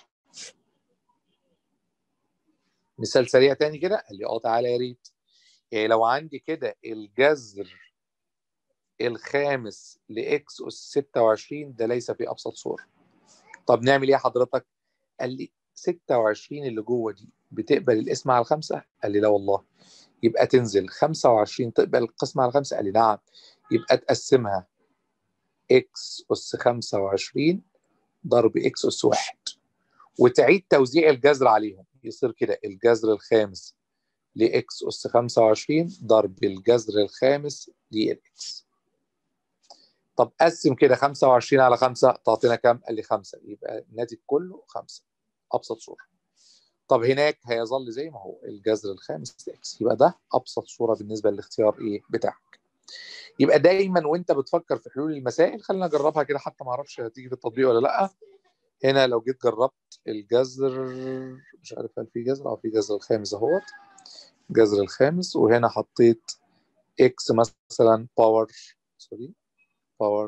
مثال سريع تاني كده قال لي اه تعالى يا ريت يعني لو عندي كده الجذر الخامس لاكس اس 26 ده ليس في ابسط صوره طب نعمل ايه حضرتك قال لي 26 اللي جوه دي بتقبل الاسم على الخمسه قال لي لا والله يبقى تنزل 25 تقبل القسمه على الخمسه قال لي نعم يبقى تقسمها اكس اس 25 ضرب اكس اس 1 وتعيد توزيع الجذر عليهم يصير كده الجذر الخامس لإكس أس 25 ضرب الجذر الخامس للإكس طب قسم كده 25 على 5 تعطينا كام؟ قال لي 5 يبقى الناتج كله 5 أبسط صورة طب هناك هيظل زي ما هو الجذر الخامس لإكس يبقى ده أبسط صورة بالنسبة للاختيار إيه بتاعك يبقى دايما وانت بتفكر في حلول المسائل خلينا نجربها كده حتى ما اعرفش هتيجي في التطبيق ولا لا هنا لو جيت جربت الجذر مش عارف هل في جذر او في جذر الخامس اهوت الجذر الخامس وهنا حطيت اكس مثلا باور سوري باور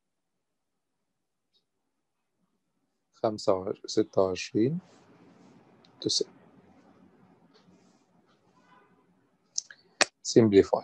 25 26 تسعين simplify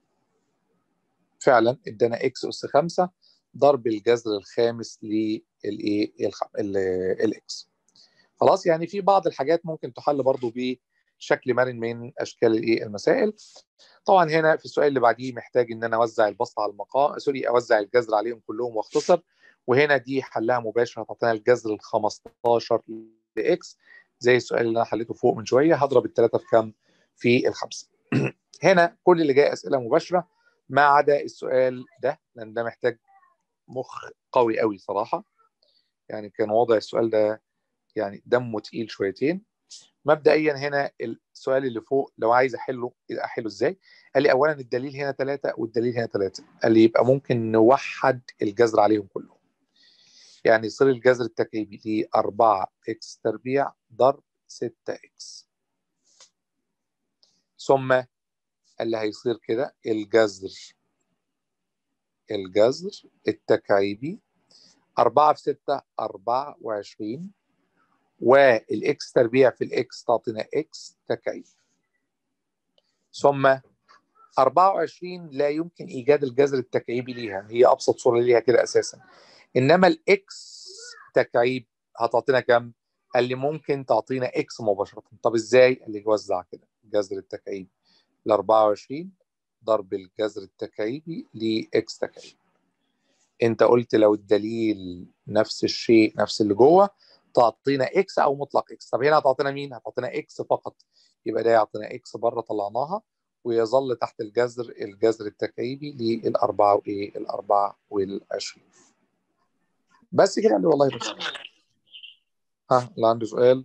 فعلا ادانا اكس اس 5 ضرب الجذر الخامس للايه الاكس خلاص يعني في بعض الحاجات ممكن تحل برضو بشكل مرن من اشكال الايه المسائل طبعا هنا في السؤال اللي بعديه محتاج ان انا اوزع البسط على المقام سوري اوزع الجذر عليهم كلهم واختصر وهنا دي حلها مباشر هتعطينا الجذر ال 15 لاكس زي السؤال اللي انا حليته فوق من شويه هضرب الثلاثه في كام؟ في الخمسه هنا كل اللي جاي اسئله مباشره ما عدا السؤال ده لان ده محتاج مخ قوي قوي صراحه يعني كان وضع السؤال ده يعني دمه تقيل شويتين مبدئيا هنا السؤال اللي فوق لو عايز احله احله ازاي؟ قال لي اولا الدليل هنا ثلاثه والدليل هنا ثلاثه قال لي يبقى ممكن نوحد الجذر عليهم كلهم يعني يصير الجذر التكعيبي ل 4 اكس تربيع ضرب 6 اكس ثم اللي هيصير كده الجذر الجذر التكعيبي 4 في 6 24 والاكس تربيع في الاكس تعطينا اكس تكعيب ثم 24 لا يمكن ايجاد الجذر التكعيبي ليها هي ابسط صوره ليها كده اساسا انما الاكس تكعيب هتعطينا كام؟ قال لي ممكن تعطينا اكس مباشره طب ازاي؟ قال لي وزع كده جذر التكعيب ل 24 ضرب الجذر التكعيبي لاكس تكعيب انت قلت لو الدليل نفس الشيء نفس اللي جوه تعطينا اكس او مطلق اكس طب هنا هتعطينا مين هتعطينا اكس فقط يبقى ده يعطينا اكس بره طلعناها ويظل تحت الجذر الجذر التكعيبي للأربعة وإيه الأربعة والعشرين بس كده قال لي والله بس ها اللي عنده سؤال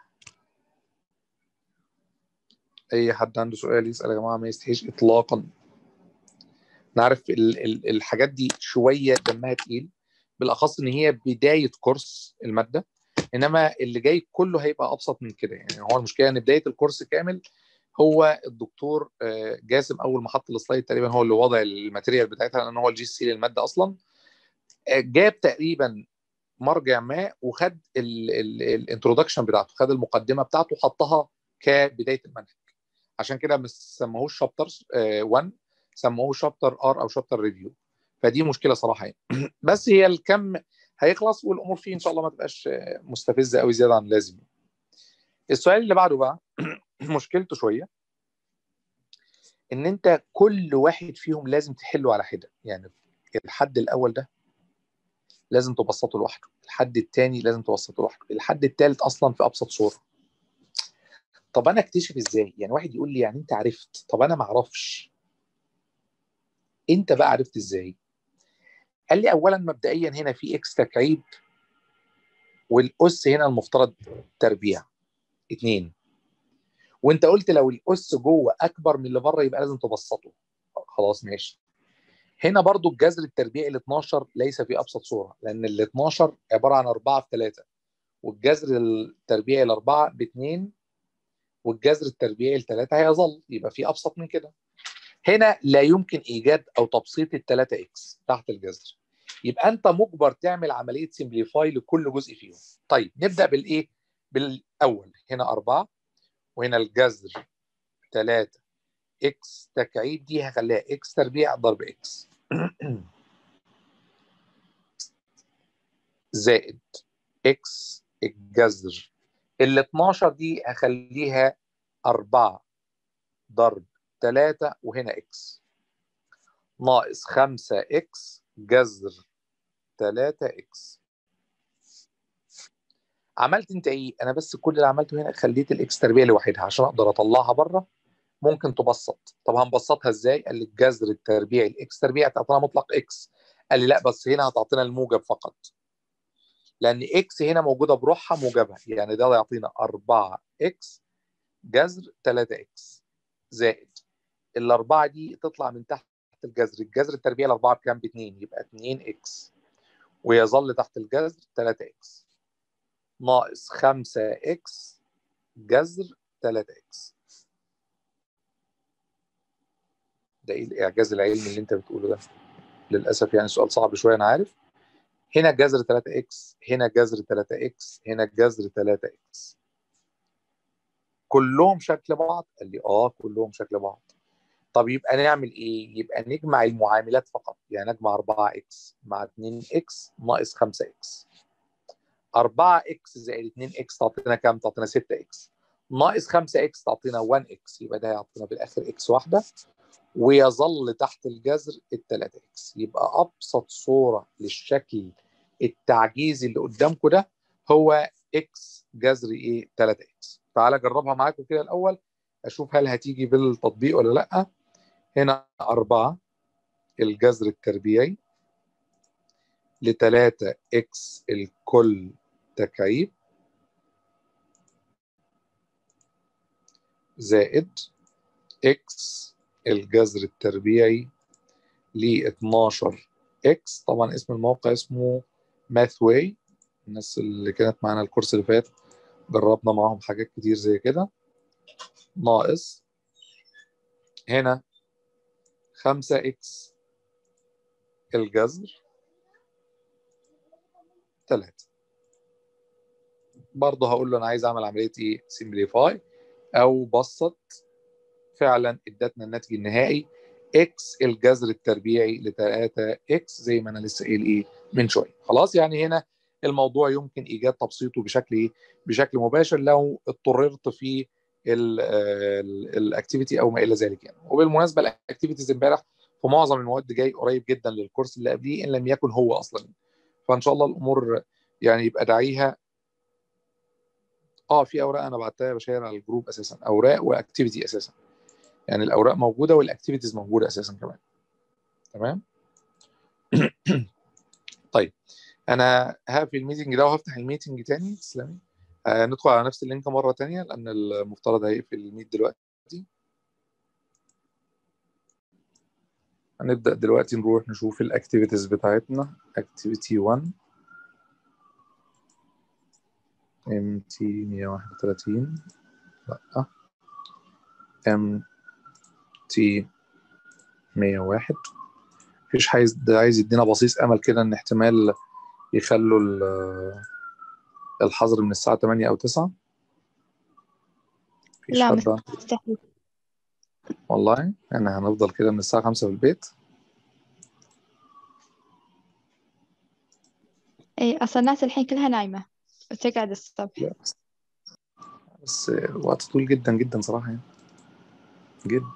أي حد عنده سؤال يسأل يا جماعة ما يستحيش إطلاقا نعرف ال ال الحاجات دي شوية دمها تقيل بالأخص إن هي بداية كورس المادة إنما اللي جاي كله هيبقى أبسط من كده يعني هو المشكلة إن بداية الكورس كامل هو الدكتور جاسم اول ما حط السلايد تقريبا هو اللي وضع الماتيريال بتاعتها لان هو الجي سي للماده اصلا جاب تقريبا مرجع ما وخد الانترودكشن بتاعته خد المقدمه بتاعته وحطها كبدايه المنهج عشان كده ما سموهوش شابتر 1 سموه شابتر ار او شابتر ريفيو فدي مشكله صراحه يعني بس هي الكم هيخلص والامور فيه ان شاء الله ما تبقاش مستفزه قوي زياده عن اللازم السؤال اللي بعده بقى مشكلته شويه ان انت كل واحد فيهم لازم تحله على حده يعني الحد الاول ده لازم تبسطه لوحده الحد الثاني لازم تبسطه لوحده الحد الثالث اصلا في ابسط صوره طب انا اكتشف ازاي يعني واحد يقول لي يعني انت عرفت طب انا ما اعرفش انت بقى عرفت ازاي قال لي اولا مبدئيا هنا في اكس تكعيب والاس هنا المفترض تربيع اثنين وانت قلت لو الاس جوه اكبر من اللي بره يبقى لازم تبسطه خلاص ماشي هنا برضو الجذر التربيعي ال 12 ليس في ابسط صوره لان ال 12 عباره عن 4 في 3 والجذر التربيعي الاربعه ب 2 والجذر التربيعي الثلاثه هيظل يبقى في ابسط من كده هنا لا يمكن ايجاد او تبسيط ال 3 اكس تحت الجذر يبقى انت مجبر تعمل عمليه سمبليفاي لكل جزء فيهم طيب نبدا بالايه بالاول هنا 4 وهنا الجذر 3 اكس تكعيب دي هخليها اكس تربيع ضرب اكس زائد اكس الجذر ال 12 دي هخليها 4 ضرب 3 وهنا اكس ناقص 5 اكس جذر 3 اكس عملت انت ايه انا بس كل اللي عملته هنا خليت الاكس تربيع لوحدها عشان اقدر اطلعها بره ممكن تبسط طب هنبسطها ازاي قال لي الجذر التربيعي الاكس تربيع تعطينا مطلق اكس قال لي لا بس هنا هتعطينا الموجب فقط لان اكس هنا موجوده بروحها موجبه يعني ده يعطينا 4 اكس جذر 3 اكس زائد الاربعه دي تطلع من تحت الجذر الجذر التربيع الاربعه بكام ب 2 يبقى 2 اكس ويظل تحت الجذر 3 اكس ناقص 5 اكس جذر 3 اكس ده ايه الاعجاز العلمي اللي انت بتقوله ده للاسف يعني سؤال صعب شويه انا عارف هنا جذر 3 اكس هنا جذر 3 اكس هنا جذر 3 اكس كلهم شكل بعض قال لي اه كلهم شكل بعض طب يبقى نعمل ايه يبقى نجمع المعاملات فقط يعني نجمع 4 اكس مع 2 اكس ناقص 5 اكس 4 اكس زائد 2 اكس تعطينا كام تعطينا 6 اكس ناقص 5 اكس تعطينا 1 اكس يبقى ده هيعطينا في الاخر اكس واحده ويظل تحت الجذر ال 3 اكس يبقى ابسط صوره للشكل التعجيزي اللي قدامكم ده هو اكس جذر ايه 3 اكس تعالى جربها معاكم كده الاول اشوف هل هتيجي بالتطبيق ولا لا هنا 4 الجذر التربيعي ل 3 اكس الكل تكعيب زائد اكس الجذر التربيعي ل 12 اكس طبعا اسم الموقع اسمه ماثواي الناس اللي كانت معانا الكورس اللي فات جربنا معاهم حاجات كتير زي كده ناقص هنا 5 اكس الجذر 3 برضه هقول له انا عايز اعمل عمليه ايه سمبليفاي او بسط فعلا ادتنا الناتج النهائي اكس الجذر التربيعي ل 3 اكس زي ما انا لسه قايل ايه من شويه خلاص يعني هنا الموضوع يمكن ايجاد تبسيطه بشكل ايه بشكل مباشر لو اضطررت في الاكتيفيتي او ما الى ذلك يعني وبالمناسبه الاكتيفيتيز امبارح في معظم المواد جاي قريب جدا للكورس اللي قبليه ان لم يكن هو اصلا فان شاء الله الامور يعني يبقى داعيها اه في اوراق انا بعتها بشير على الجروب اساسا اوراق واكتيفيتي اساسا يعني الاوراق موجوده والاكتيفيتيز موجوده اساسا كمان تمام طيب انا هقفل الميتنج ده وهفتح الميتنج تاني تسلمي آه ندخل على نفس اللينك مره تانية لان المفترض هيقفل الميت دلوقتي هنبدا دلوقتي نروح نشوف الاكتيفيتيز بتاعتنا اكتيفيتي 1 ام تي 131 لا ام تي 101 مفيش عايز عايز يدينا بصيص امل كده ان احتمال يخلوا الحظر من الساعه 8 او 9 مفيش لا حد مستحيل والله يعني هنفضل كده من الساعه 5 في البيت اي اصلا الناس الحين كلها نايمة وتقعد الصبح لا بس وقت طويل جدا جدا صراحه يعني جدا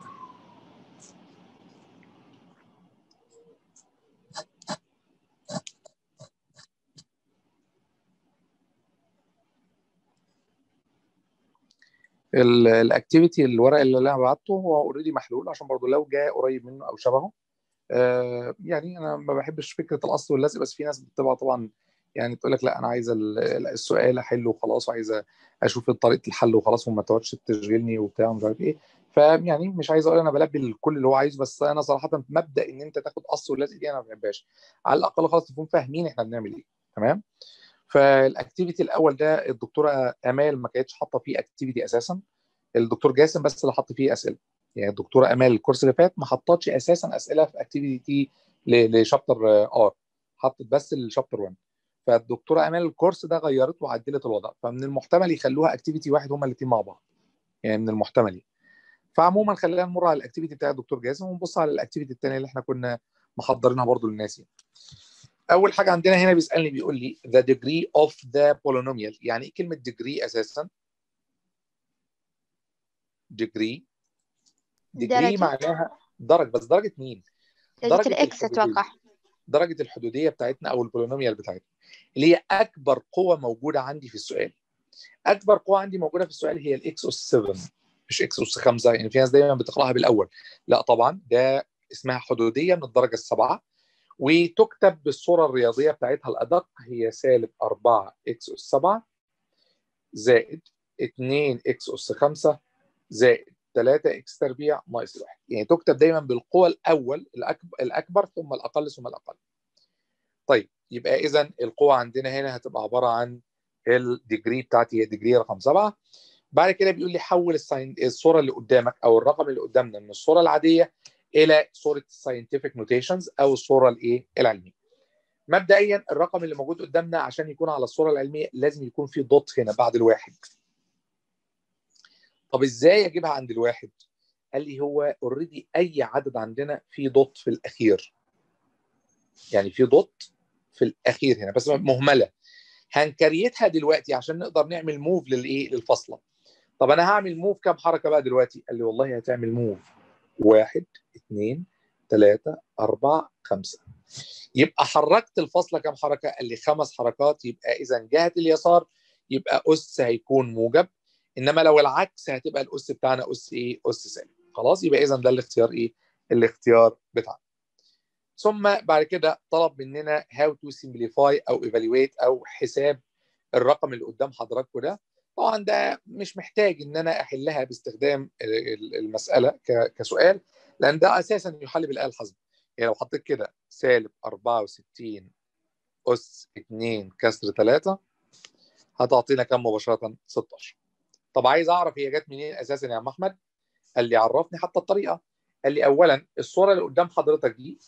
الاكتيفيتي الورق اللي انا بعته هو اوريدي محلول عشان برضو لو جاء قريب منه او شبهه آه يعني انا ما بحبش فكره القص واللزق بس في ناس بتبقى طبعا يعني تقول لك لا انا عايزه السؤال احله وخلاص وعايزه اشوف طريقه الحل وخلاص وما تقعدش تشغلني وبتاع ومش عارف ايه فيعني مش عايز اقول انا بلبي الكل اللي هو عايزه بس انا صراحه مبدا ان انت تاخد قص ولزق دي انا ما بحبهاش على الاقل خلاص تكون فاهمين احنا بنعمل ايه تمام فالاكتيفيتي الاول ده الدكتوره امال ما كانتش حاطه فيه اكتيفيتي اساسا الدكتور جاسم بس اللي حط فيه اسئله يعني الدكتوره امال الكورس اللي فات ما حطتش اساسا اسئله في اكتيفيتي لشابتر ار حطت بس الشابتر 1 فالدكتوره امال الكورس ده غيرت وعدلت الوضع فمن المحتمل يخلوها اكتيفيتي واحد هما الاثنين مع بعض يعني من المحتمل فعموما خلينا نمر على الاكتيفيتي بتاع الدكتور جاسم ونبص على الاكتيفيتي الثانيه اللي احنا كنا محضرينها برضو للناس يعني. اول حاجه عندنا هنا بيسالني بيقول لي the degree of the polynomial يعني ايه كلمه degree اساسا degree degree درجة معناها درجه بس درجه مين درجة الإكس الحدودية. أتوقع درجه الحدوديه بتاعتنا او البولينوميال بتاعتنا اللي هي اكبر قوه موجوده عندي في السؤال اكبر قوه عندي موجوده في السؤال هي الاكس اس 7 مش اكس اس 5 يعني في ناس دايما بتقراها بالاول لا طبعا ده اسمها حدوديه من الدرجه السابعه وتكتب بالصوره الرياضيه بتاعتها الادق هي سالب 4 اكس اس 7 زائد 2 اكس اس 5 زائد 3 اكس تربيع ناقص 1 يعني تكتب دايما بالقوى الاول الأكبر, الاكبر ثم الاقل ثم الاقل طيب يبقى اذا القوه عندنا هنا هتبقى عباره عن الديجري بتاعتي هي ديجري رقم 7 بعد كده بيقول لي حول الساين الصوره اللي قدامك او الرقم اللي قدامنا من الصوره العاديه الى صوره الساينتفك نوتيشنز او الصوره الايه العلميه مبدئيا الرقم اللي موجود قدامنا عشان يكون على الصوره العلميه لازم يكون في دوت هنا بعد الواحد طب ازاي اجيبها عند الواحد قال لي هو اوريدي اي عدد عندنا في دوت في الاخير يعني في دوت في الاخير هنا بس مهمله هنكريتها دلوقتي عشان نقدر نعمل موف للايه للفاصله طب انا هعمل موف كام حركه بقى دلوقتي قال لي والله هتعمل موف واحد اثنين ثلاثة أربعة خمسة يبقى حركت الفاصلة كام حركة؟ قال لي خمس حركات يبقى إذا جهة اليسار يبقى أس هيكون موجب إنما لو العكس هتبقى الأس بتاعنا أس إيه؟ أس سالب خلاص يبقى إذا ده الاختيار إيه؟ الاختيار بتاعنا ثم بعد كده طلب مننا how to simplify أو evaluate أو حساب الرقم اللي قدام حضراتكم ده طبعا ده مش محتاج ان انا احلها باستخدام المساله كسؤال لان ده اساسا يحل بالاله الحاسبه يعني لو حطيت كده سالب 64 اس 2 كسر 3 هتعطينا كام مباشره 16 طب عايز اعرف هي جت منين اساسا يا عم احمد قال لي عرفني حتى الطريقه قال لي اولا الصوره اللي قدام حضرتك دي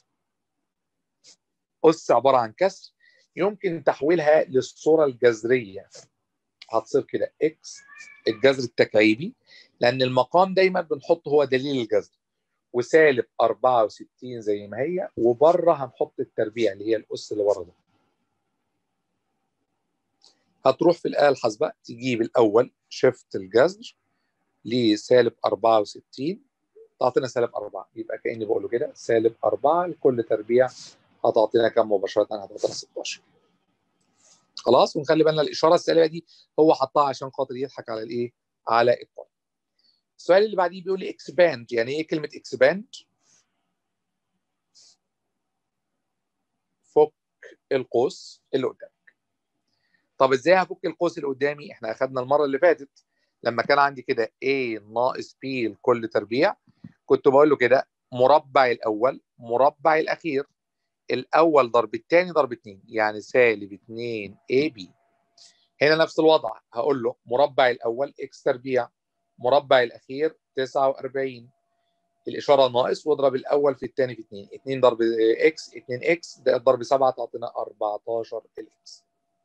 اس عباره عن كسر يمكن تحويلها للصوره الجذريه هتصير كده اكس الجذر التكعيبي لان المقام دايما بنحط هو دليل الجذر وسالب 64 زي ما هي وبره هنحط التربيع اللي هي الاس اللي بره ده هتروح في الاله الحاسبه تجيب الاول شيفت الجذر لسالب 64 تعطينا سالب 4 يبقى كاني بقول له كده سالب 4 لكل تربيع هتعطينا كام مباشره هتعطينا 16 خلاص ونخلي بالنا الاشاره السالبه دي هو حطها عشان خاطر يضحك على الايه على الطالب السؤال اللي بعديه بيقول لي اكسباند يعني ايه كلمه اكسباند فك القوس اللي قدامك طب ازاي هفك القوس اللي قدامي احنا اخدنا المره اللي فاتت لما كان عندي كده a ناقص b لكل تربيع كنت بقول له كده مربع الاول مربع الاخير الاول ضرب الثاني ضرب 2 يعني سالب 2 اي بي هنا نفس الوضع هقول له مربع الاول اكس تربيع مربع الاخير 49 الاشاره ناقص واضرب الاول في الثاني في 2 2 ضرب اكس 2 اكس ده ضرب 7 تعطينا 14 الاكس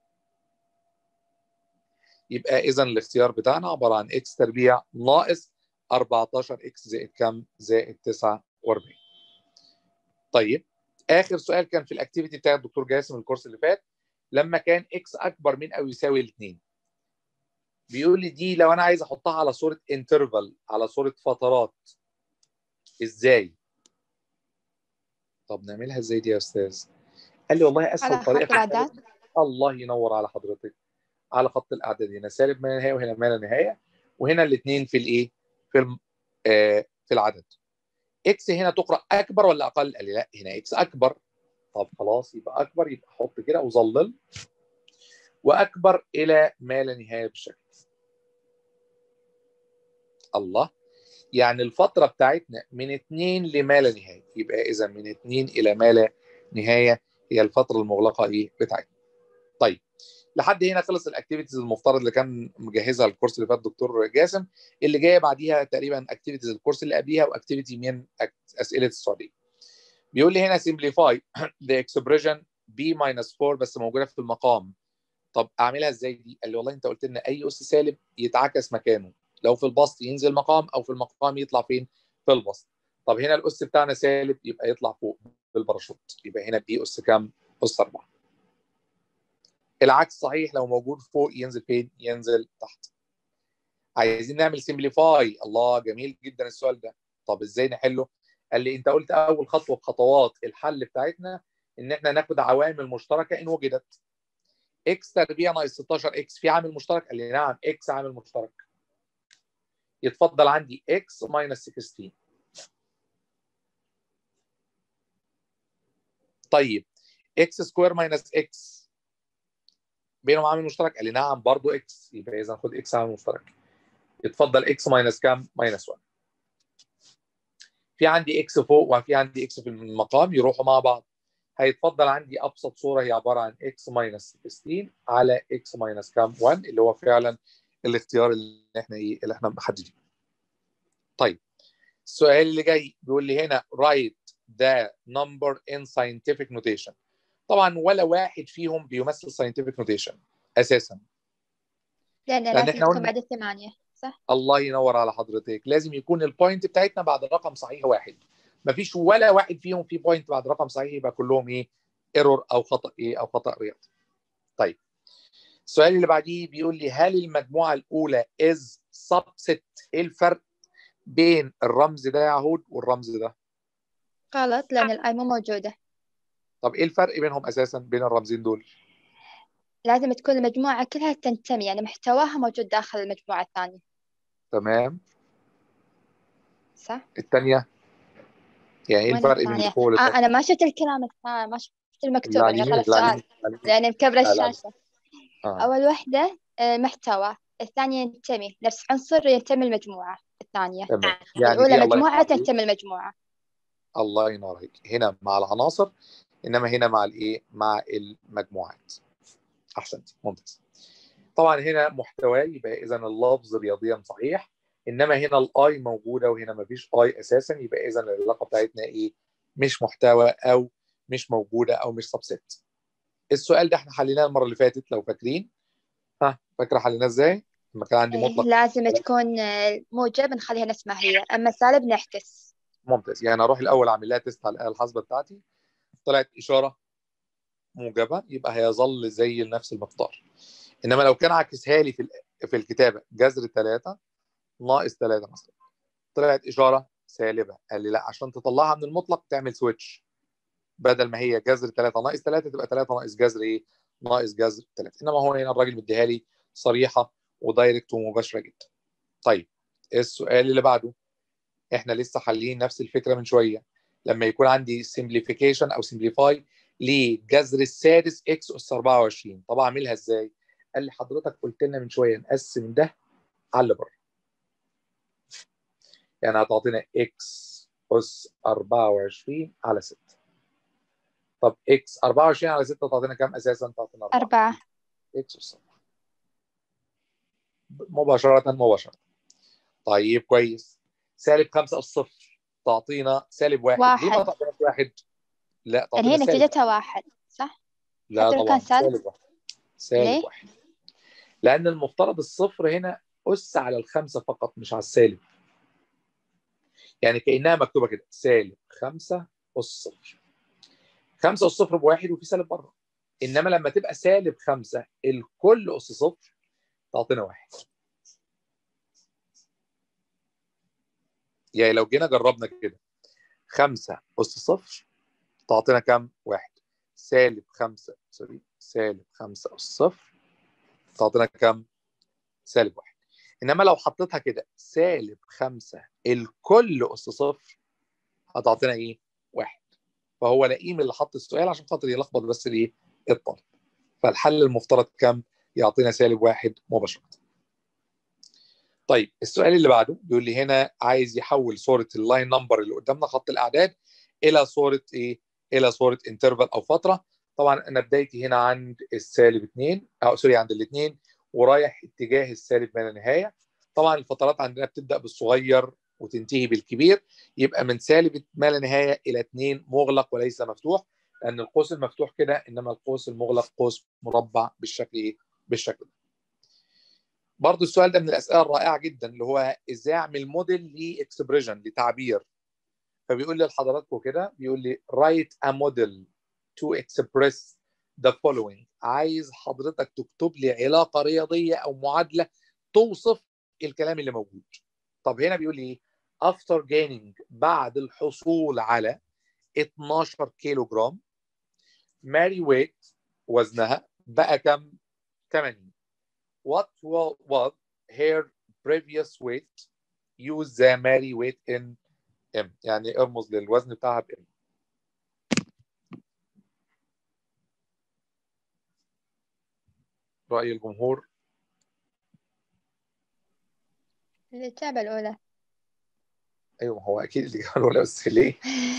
يبقى اذا الاختيار بتاعنا عباره عن اكس تربيع ناقص 14 اكس زائد كام زائد 49 طيب اخر سؤال كان في الاكتيفيتي بتاع الدكتور جاسم الكورس اللي فات لما كان اكس اكبر من او يساوي الاثنين بيقول لي دي لو انا عايز احطها على صوره انترفال على صوره فترات ازاي طب نعملها ازاي دي يا استاذ قال لي والله اسهل على طريقه خط الأعداد الله ينور على حضرتك على خط الاعداد هنا سالب ما لا نهايه وهنا ما لا نهايه وهنا الاثنين في الايه في الم... آه في العدد اكس هنا تقرا اكبر ولا اقل؟ قال لي لا هنا اكس اكبر طب خلاص يبقى اكبر يبقى احط كده وظلل واكبر الى ما لا نهايه بالشكل الله يعني الفتره بتاعتنا من 2 لما لا نهايه يبقى اذا من 2 الى ما لا نهايه هي الفتره المغلقه ايه بتاعتنا طيب لحد هنا خلص الاكتيفيتيز المفترض اللي كان مجهزها الكورس اللي فات الدكتور جاسم اللي جايه بعديها تقريبا اكتيفيتيز الكورس اللي قبليها واكتيفيتي من اسئله السعوديه بيقول لي هنا simplify the expression b minus 4 بس موجوده في المقام طب اعملها ازاي دي؟ قال لي والله انت قلت لنا اي اس سالب يتعكس مكانه لو في البسط ينزل مقام او في المقام يطلع فين؟ في البسط طب هنا الاس بتاعنا سالب يبقى يطلع فوق بالباراشوت يبقى هنا بي اس كام؟ اس 4 العكس صحيح لو موجود فوق ينزل فين؟ ينزل تحت. عايزين نعمل سمبليفاي الله جميل جدا السؤال ده. طب ازاي نحله؟ قال لي انت قلت اول خطوه في خطوات الحل بتاعتنا ان احنا ناخد عوامل مشتركه ان وجدت. اكس تربيع ناقص 16 اكس في عامل مشترك؟ قال لي نعم اكس عامل مشترك. يتفضل عندي x minus 16 طيب x سكوير minus x بينهم عامل مشترك قال لي نعم برضه x يبقى اذا خد x عامل مشترك يتفضل x minus كام minus 1 في عندي x فوق وفي عندي x في المقام يروحوا مع بعض هيتفضل عندي ابسط صوره هي عباره عن x minus 16 على x minus كام 1 اللي هو فعلا الاختيار اللي احنا ايه اللي احنا محددينه طيب السؤال اللي جاي بيقول لي هنا write the number in scientific notation طبعا ولا واحد فيهم بيمثل scientific notation اساسا لأن لأن لازم إحنا تكون قلنا- بعد الثمانية صح؟ الله ينور على حضرتك لازم يكون البوينت بتاعتنا بعد رقم صحيح واحد مفيش ولا واحد فيهم في بوينت بعد رقم صحيح يبقى كلهم ايه ايرور او خطا ايه او خطا رياضي طيب السؤال اللي بعديه بيقول لي هل المجموعه الاولى از subset ايه الفرق بين الرمز ده يا عهود والرمز ده غلط لأن الآي مو موجودة طب ايه الفرق بينهم اساسا بين الرمزين دول لازم تكون المجموعة كلها تنتمي يعني محتواها موجود داخل المجموعة الثانية تمام صح؟ الثانيه يعني ايه وين الفرق بين الثانية؟ اللي فوق واللي آه تحت أنا ما شفت الكلام الثاني ما شفت المكتوب اللي على يعني اليمين غلط اللي على سؤال اليمين اللي على اليمين. لأن مكبرة لا، لا. الشاشة آه. أول وحدة آه، محتوى الثانية ينتمي نفس عنصر ينتمي المجموعة الثانية تمام يعني الأولى دي الله مجموعة ينور عليك. تنتمي المجموعة الله ينور عليك هنا مع العناصر انما هنا مع الايه مع المجموعات احسنت ممتاز طبعا هنا محتواه يبقى اذا اللفظ رياضيا صحيح انما هنا الاي موجوده وهنا ما فيش اي اساسا يبقى اذا العلاقه بتاعتنا ايه مش محتوى او مش موجوده او مش سبست السؤال ده احنا حليناه المره اللي فاتت لو فاكرين ها فاكره حليناه ازاي لما كان عندي إيه، مطلق لازم تكون آه، موجب نخليها نفس ما هي أما السالب نعكس ممتاز يعني اروح الاول اعمل لها تيست على الاله الحاسبه بتاعتي طلعت اشاره موجبه يبقى هيظل زي نفس المقدار انما لو كان عكسها لي في ال- في الكتابه جذر 3 ناقص 3 مثلا طلعت اشاره سالبه قال لي لا عشان تطلعها من المطلق تعمل سويتش بدل ما هي جذر 3 ناقص 3 تبقى 3 ناقص جذر ايه ناقص جذر 3 انما هو هنا الراجل مديها لي صريحه ودايركت ومباشره جدا طيب السؤال اللي بعده احنا لسه حالين نفس الفكره من شويه لما يكون عندي سمبليفيكيشن او سمبليفاي لجذر السادس اكس اس 24 طب اعملها ازاي؟ قال لي حضرتك قلت لنا من شويه نقسم ده على اللي بره يعني هتعطينا اكس اس 24 على 6 طب اكس 24 على 6 تعطينا كام اساسا؟ تعطينا 4 أربعة اكس اس 4 مباشره مباشره طيب كويس سالب 5 اس صفر تعطينا سالب واحد ليه ما واحد. تعطيناش واحد؟ لا يعني تعطينا هي سالب نتيجتها واحد صح؟ لا حتى لو طبعا كان سالب؟ سالب واحد سالب ليه؟ واحد لأن المفترض الصفر هنا أس على الخمسة فقط مش على السالب يعني كأنها مكتوبة كده سالب خمسة أس صفر خمسة أس صفر بواحد وفي سالب بره إنما لما تبقى سالب خمسة الكل أس صفر تعطينا واحد يعني لو جينا جربنا كده خمسة أس صفر تعطينا كام؟ واحد سالب خمسة سوري سالب خمسة أس صفر تعطينا كام؟ سالب واحد انما لو حطيتها كده سالب خمسة الكل اس صفر هتعطينا ايه؟ واحد فهو لئيم اللي حط السؤال عشان خاطر يلخبط بس الايه؟ الطالب فالحل المفترض كام؟ يعطينا سالب واحد مباشرة طيب السؤال اللي بعده بيقول لي هنا عايز يحول صورة اللاين نمبر اللي قدامنا خط الأعداد إلى صورة إيه؟ إلى صورة انترفال أو فترة طبعا أنا بدايتي هنا عند السالب 2 أو سوري عند الاثنين ورايح اتجاه السالب ما لا نهايه طبعا الفترات عندنا بتبدا بالصغير وتنتهي بالكبير يبقى من سالب ما لا نهايه الى 2 مغلق وليس مفتوح لان القوس المفتوح كده انما القوس المغلق قوس مربع بالشكل ايه بالشكل ده برضو السؤال ده من الاسئله الرائعه جدا اللي هو ازاي اعمل موديل لاكسبريشن لتعبير فبيقول لي لحضراتكم كده بيقول لي write a model to express the following عايز حضرتك تكتب لي علاقه رياضيه او معادله توصف الكلام اللي موجود طب هنا بيقول لي ايه after gaining بعد الحصول على 12 كيلو جرام ماري ويت وزنها بقى كم 80 what was her previous weight use the Mary weight in M يعني ارمز للوزن بتاعها ب M رأي الجمهور الإجابة الأولى ايوه هو اكيد الاجابه الاولى بس ليه؟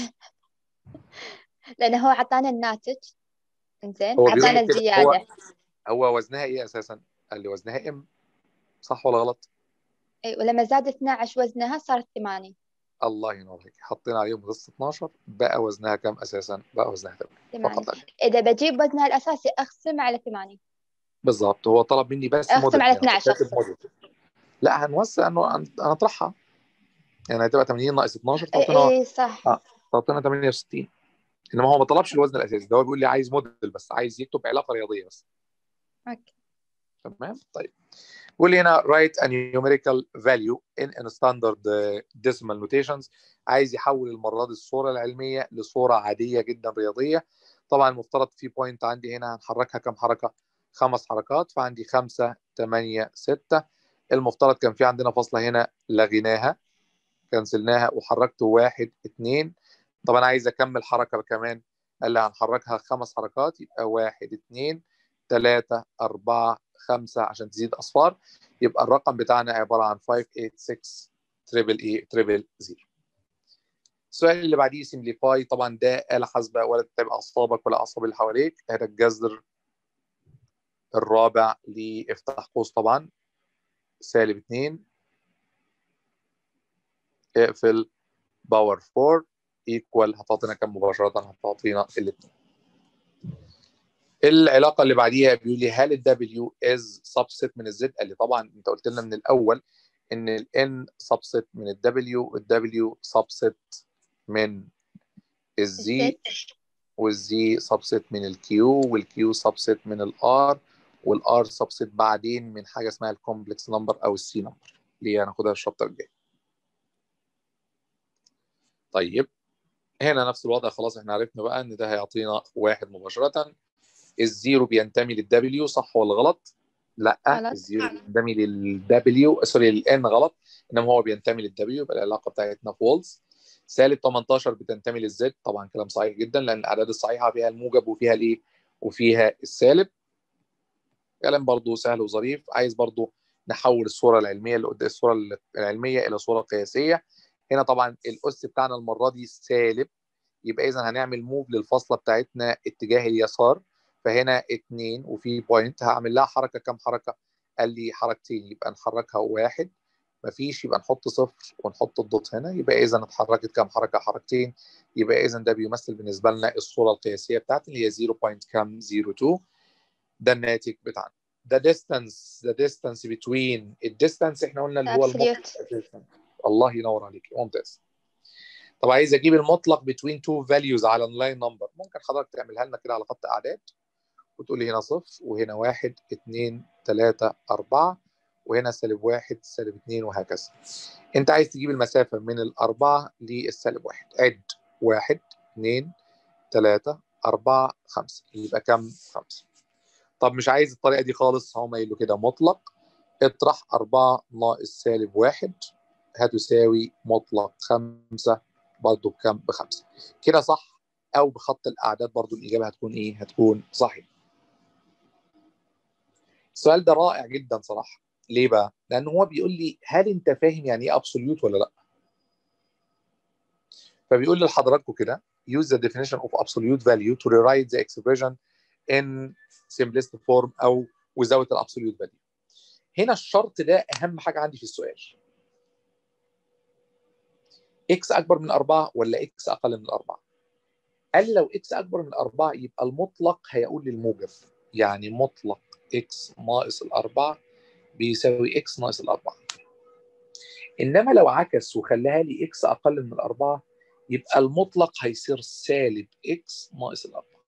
لأنه هو عطانا الناتج إنزين هو بيقول عطانا لك كده، الزيادة هو هو وزنها ايه اساسا؟ قال لي وزنها ام صح ولا غلط؟ أي ولما زاد 12 وزنها صارت 8 الله ينور عليك حطينا عليهم قصه 12 بقى وزنها كام اساسا؟ بقى وزنها 8 8 فقط لا غير. إذا بجيب وزنها الأساسي أقسم على 8 بالظبط هو طلب مني بس أقسم موديل على يعني 12 كاتب موديل. لا هنوسع انه هن- هنطرحها يعني هتبقى 80 ناقص 12 أي تعطينا أي صح آه. تعطينا 68 انما هو ما طلبش الوزن الاساسي ده هو بيقول لي عايز موديل بس عايز يكتب علاقه رياضيه بس أوكي تمام طيب بيقول لي هنا write a numerical value in a standard uh, decimal notations عايز يحول المره دي الصوره العلميه لصوره عاديه جدا رياضيه طبعا المفترض في بوينت عندي هنا هنحركها كم حركه خمس حركات فعندي خمسة ثمانية ستة المفترض كان في عندنا فاصلة هنا لغيناها كنسلناها وحركت واحد اتنين طب انا عايز اكمل حركة كمان قال لي هنحركها خمس حركات يبقى واحد اتنين تلاتة أربعة خمسة عشان تزيد أصفار يبقى الرقم بتاعنا عبارة عن 586 تريبل اي تريبل زيرو السؤال اللي بعديه سمبليفاي طبعا ده آلة حاسبة ولا تتعب أعصابك ولا أعصاب اللي حواليك هذا الجذر الرابع لافتح قوس طبعا سالب 2 اقفل باور 4 ايكوال هتعطينا كم مباشرة هتعطينا الاثنين العلاقة اللي بعديها بيقول لي هل ال W is subset من الزد قال لي طبعا انت قلت لنا من الأول ان ال N subset من ال W وال W subset من الزي والزي subset من الكيو والكيو subset من الار والار subset بعدين من حاجة اسمها الكومبلكس نمبر او السي نمبر اللي هناخدها الشابتر الجاي طيب هنا نفس الوضع خلاص احنا عرفنا بقى ان ده هيعطينا واحد مباشرة الزيرو بينتمي للدبليو صح ولا غلط؟ لا غلط. الزيرو بينتمي للدبليو سوري للان غلط انما هو بينتمي للدبليو يبقى العلاقه بتاعتنا فولس سالب 18 بتنتمي للزد طبعا كلام صحيح جدا لان الاعداد الصحيحه فيها الموجب وفيها الايه؟ وفيها السالب كلام برضو سهل وظريف عايز برضو نحول الصوره العلميه اللي قدام الصوره العلميه الى صوره قياسيه هنا طبعا الاس بتاعنا المره دي سالب يبقى اذا هنعمل موف للفاصله بتاعتنا اتجاه اليسار فهنا اتنين وفي بوينت هعمل لها حركه كم حركه؟ قال لي حركتين يبقى نحركها واحد مفيش يبقى نحط صفر ونحط الدوت هنا يبقى اذا اتحركت كم حركه حركتين يبقى اذا ده بيمثل بالنسبه لنا الصوره القياسيه بتاعتي اللي هي 0.02 ده الناتج بتاعنا ده distance the distance between الديستانس احنا قلنا اللي هو المطلق الله ينور عليك ممتاز طب عايز اجيب المطلق between two values على اللاين نمبر ممكن حضرتك تعملها لنا كده على خط اعداد وتقول لي هنا صفر وهنا واحد اثنين ثلاثة أربعة وهنا سالب واحد سالب اثنين وهكذا أنت عايز تجيب المسافة من الأربعة للسالب واحد عد واحد اثنين ثلاثة أربعة خمسة يبقى كم خمسة طب مش عايز الطريقة دي خالص هقوم قايل له كده مطلق اطرح أربعة ناقص سالب واحد هتساوي مطلق خمسة برضه بكم بخمسة كده صح أو بخط الأعداد برضه الإجابة هتكون إيه؟ هتكون صحيح السؤال ده رائع جدا صراحه ليه بقى؟ لان هو بيقول لي هل انت فاهم يعني ايه ابسوليوت ولا لا؟ فبيقول لحضراتكم كده use the definition of absolute value to rewrite the expression in simplest form او without the absolute value. هنا الشرط ده اهم حاجه عندي في السؤال. x اكبر من 4 ولا x اقل من 4 قال لي لو x اكبر من 4 يبقى المطلق هيقول للموجب يعني مطلق x ناقص الأربعة بيساوي x ناقص الأربعة إنما لو عكس وخلاها لي x أقل من الأربعة يبقى المطلق هيصير سالب x ناقص الأربعة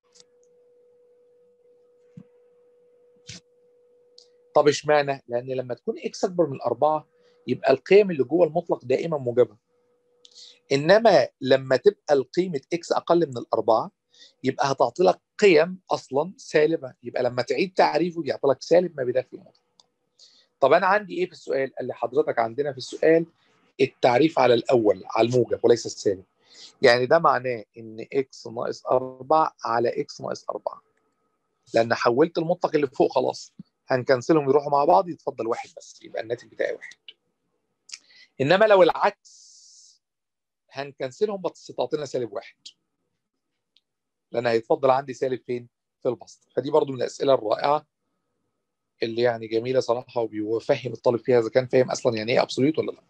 طب اشمعنى؟ لأن لما تكون x أكبر من الأربعة يبقى القيم اللي جوه المطلق دائما موجبة إنما لما تبقى القيمة x أقل من الأربعة يبقى هتعطي لك قيم اصلا سالبه يبقى لما تعيد تعريفه بيعطي لك سالب ما بداخل المطلق طب انا عندي ايه في السؤال قال لي حضرتك عندنا في السؤال التعريف على الاول على الموجب وليس السالب يعني ده معناه ان اكس ناقص 4 على اكس ناقص 4 لان حولت المطلق اللي فوق خلاص هنكنسلهم يروحوا مع بعض يتفضل واحد بس يبقى الناتج بتاعي واحد انما لو العكس هنكنسلهم بس تعطينا سالب واحد لان هيتفضل عندي سالب فين في البسط فدي برضو من الاسئله الرائعه اللي يعني جميله صراحه وبيفهم الطالب فيها اذا كان فاهم اصلا يعني ايه ابسوليوت ولا لا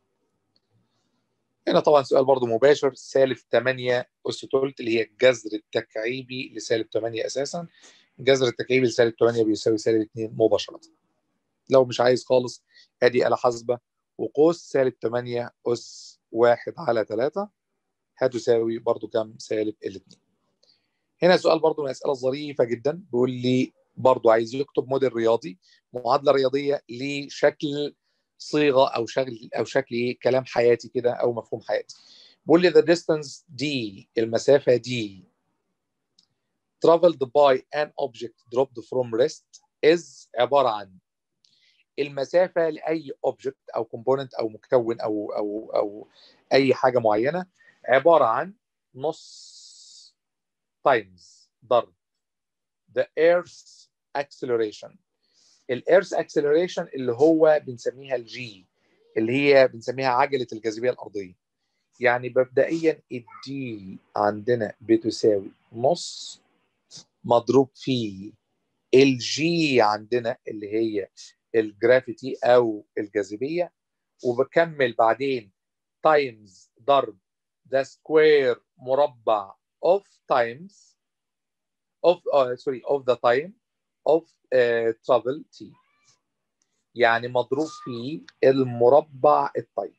هنا طبعا سؤال برضو مباشر سالب 8 اس تلت اللي هي الجذر التكعيبي لسالب 8 اساسا الجذر التكعيبي لسالب 8 بيساوي سالب 2 مباشره لو مش عايز خالص ادي آلة حاسبة وقوس سالب 8 أس 1 على 3 هتساوي برضو كام سالب الاثنين هنا سؤال برضو من الأسئلة الظريفة جدا بيقول لي برضو عايز يكتب موديل رياضي معادلة رياضية لشكل صيغة أو شكل أو شكل إيه كلام حياتي كده أو مفهوم حياتي بيقول لي the distance d المسافة دي traveled by an object dropped from rest is عبارة عن المسافه لاي اوبجكت او كومبوننت او مكون او او او اي حاجه معينه عباره عن نص تايمز ضرب the earth's acceleration الايرث acceleration اللي هو بنسميها الجي اللي هي بنسميها عجله الجاذبيه الارضيه يعني مبدئيا الدي عندنا بتساوي نص مضروب في الجي عندنا اللي هي الجرافيتي او الجاذبيه وبكمل بعدين تايمز ضرب ذا سكوير مربع اوف تايمز اوف سوري اوف ذا تايم اوف ترافل تي يعني مضروب في المربع الطيب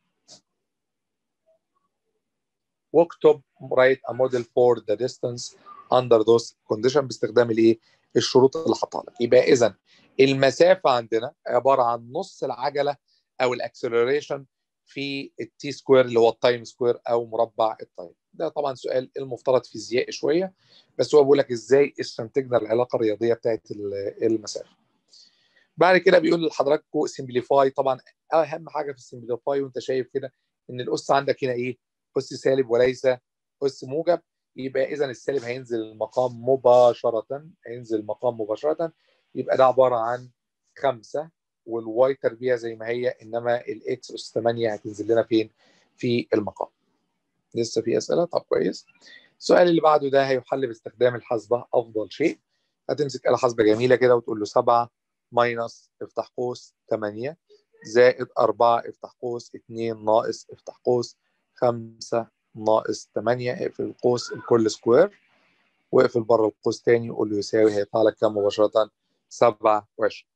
واكتب write a model for the distance under those conditions باستخدام الايه الشروط اللي حطها لك يبقى اذا المسافه عندنا عباره عن نص العجله او الاكسلريشن في التي سكوير اللي هو التايم سكوير او مربع التايم ده طبعا سؤال المفترض فيزيائي شويه بس هو بيقول لك ازاي استنتجنا العلاقه الرياضيه بتاعت المسافه بعد كده بيقول لحضراتكم سمبليفاي طبعا اهم حاجه في السمبليفاي وانت شايف كده ان الاس عندك هنا ايه اس سالب وليس اس موجب يبقى اذا السالب هينزل المقام مباشره هينزل المقام مباشره يبقى ده عباره عن خمسه والواي تربيع زي ما هي انما الاكس اس 8 هتنزل لنا فين؟ في المقام. لسه في اسئله؟ طب كويس. السؤال اللي بعده ده هيحل باستخدام الحاسبه افضل شيء. هتمسك آلة حاسبة جميلة كده وتقول له 7 ماينس افتح قوس 8 زائد 4 افتح قوس 2 ناقص افتح قوس 5 ناقص 8 اقفل القوس الكل سكوير واقفل بره القوس تاني وقول له يساوي هيطلع لك كام مباشرة 27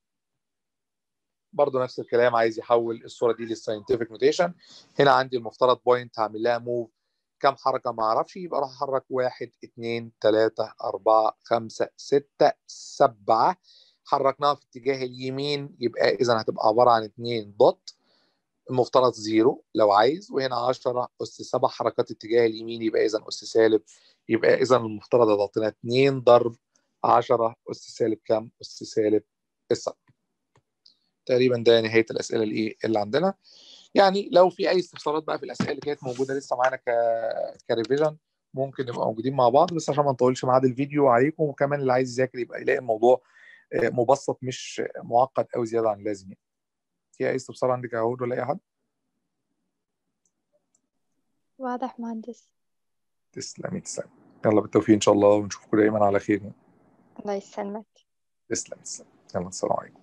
برضه نفس الكلام عايز يحول الصوره دي للساينتفك نوتيشن هنا عندي المفترض بوينت هعمل لها موف كم حركه ما اعرفش يبقى اروح احرك 1 2 3 4 5 6 7 حركناها في اتجاه اليمين يبقى اذا هتبقى عباره عن 2 دوت المفترض زيرو لو عايز وهنا 10 اس 7 حركات اتجاه اليمين يبقى اذا اس سالب يبقى اذا المفترض هتعطينا 2 ضرب 10 اس سالب كام؟ اس سالب السبعه تقريبا ده نهايه الاسئله الايه اللي عندنا يعني لو في اي استفسارات بقى في الاسئله اللي كانت موجوده لسه معانا ك كريفيجن ممكن نبقى موجودين مع بعض بس عشان ما نطولش ميعاد الفيديو عليكم وكمان اللي عايز يذاكر يبقى يلاقي الموضوع مبسط مش معقد قوي زياده عن اللازم يعني. في اي استفسار عندك يا عود ولا اي حد؟ واضح مهندس تسلمي تسلمي يلا بالتوفيق ان شاء الله ونشوفكم دايما على خير الله يسلمك تسلم تسلم يلا السلام عليكم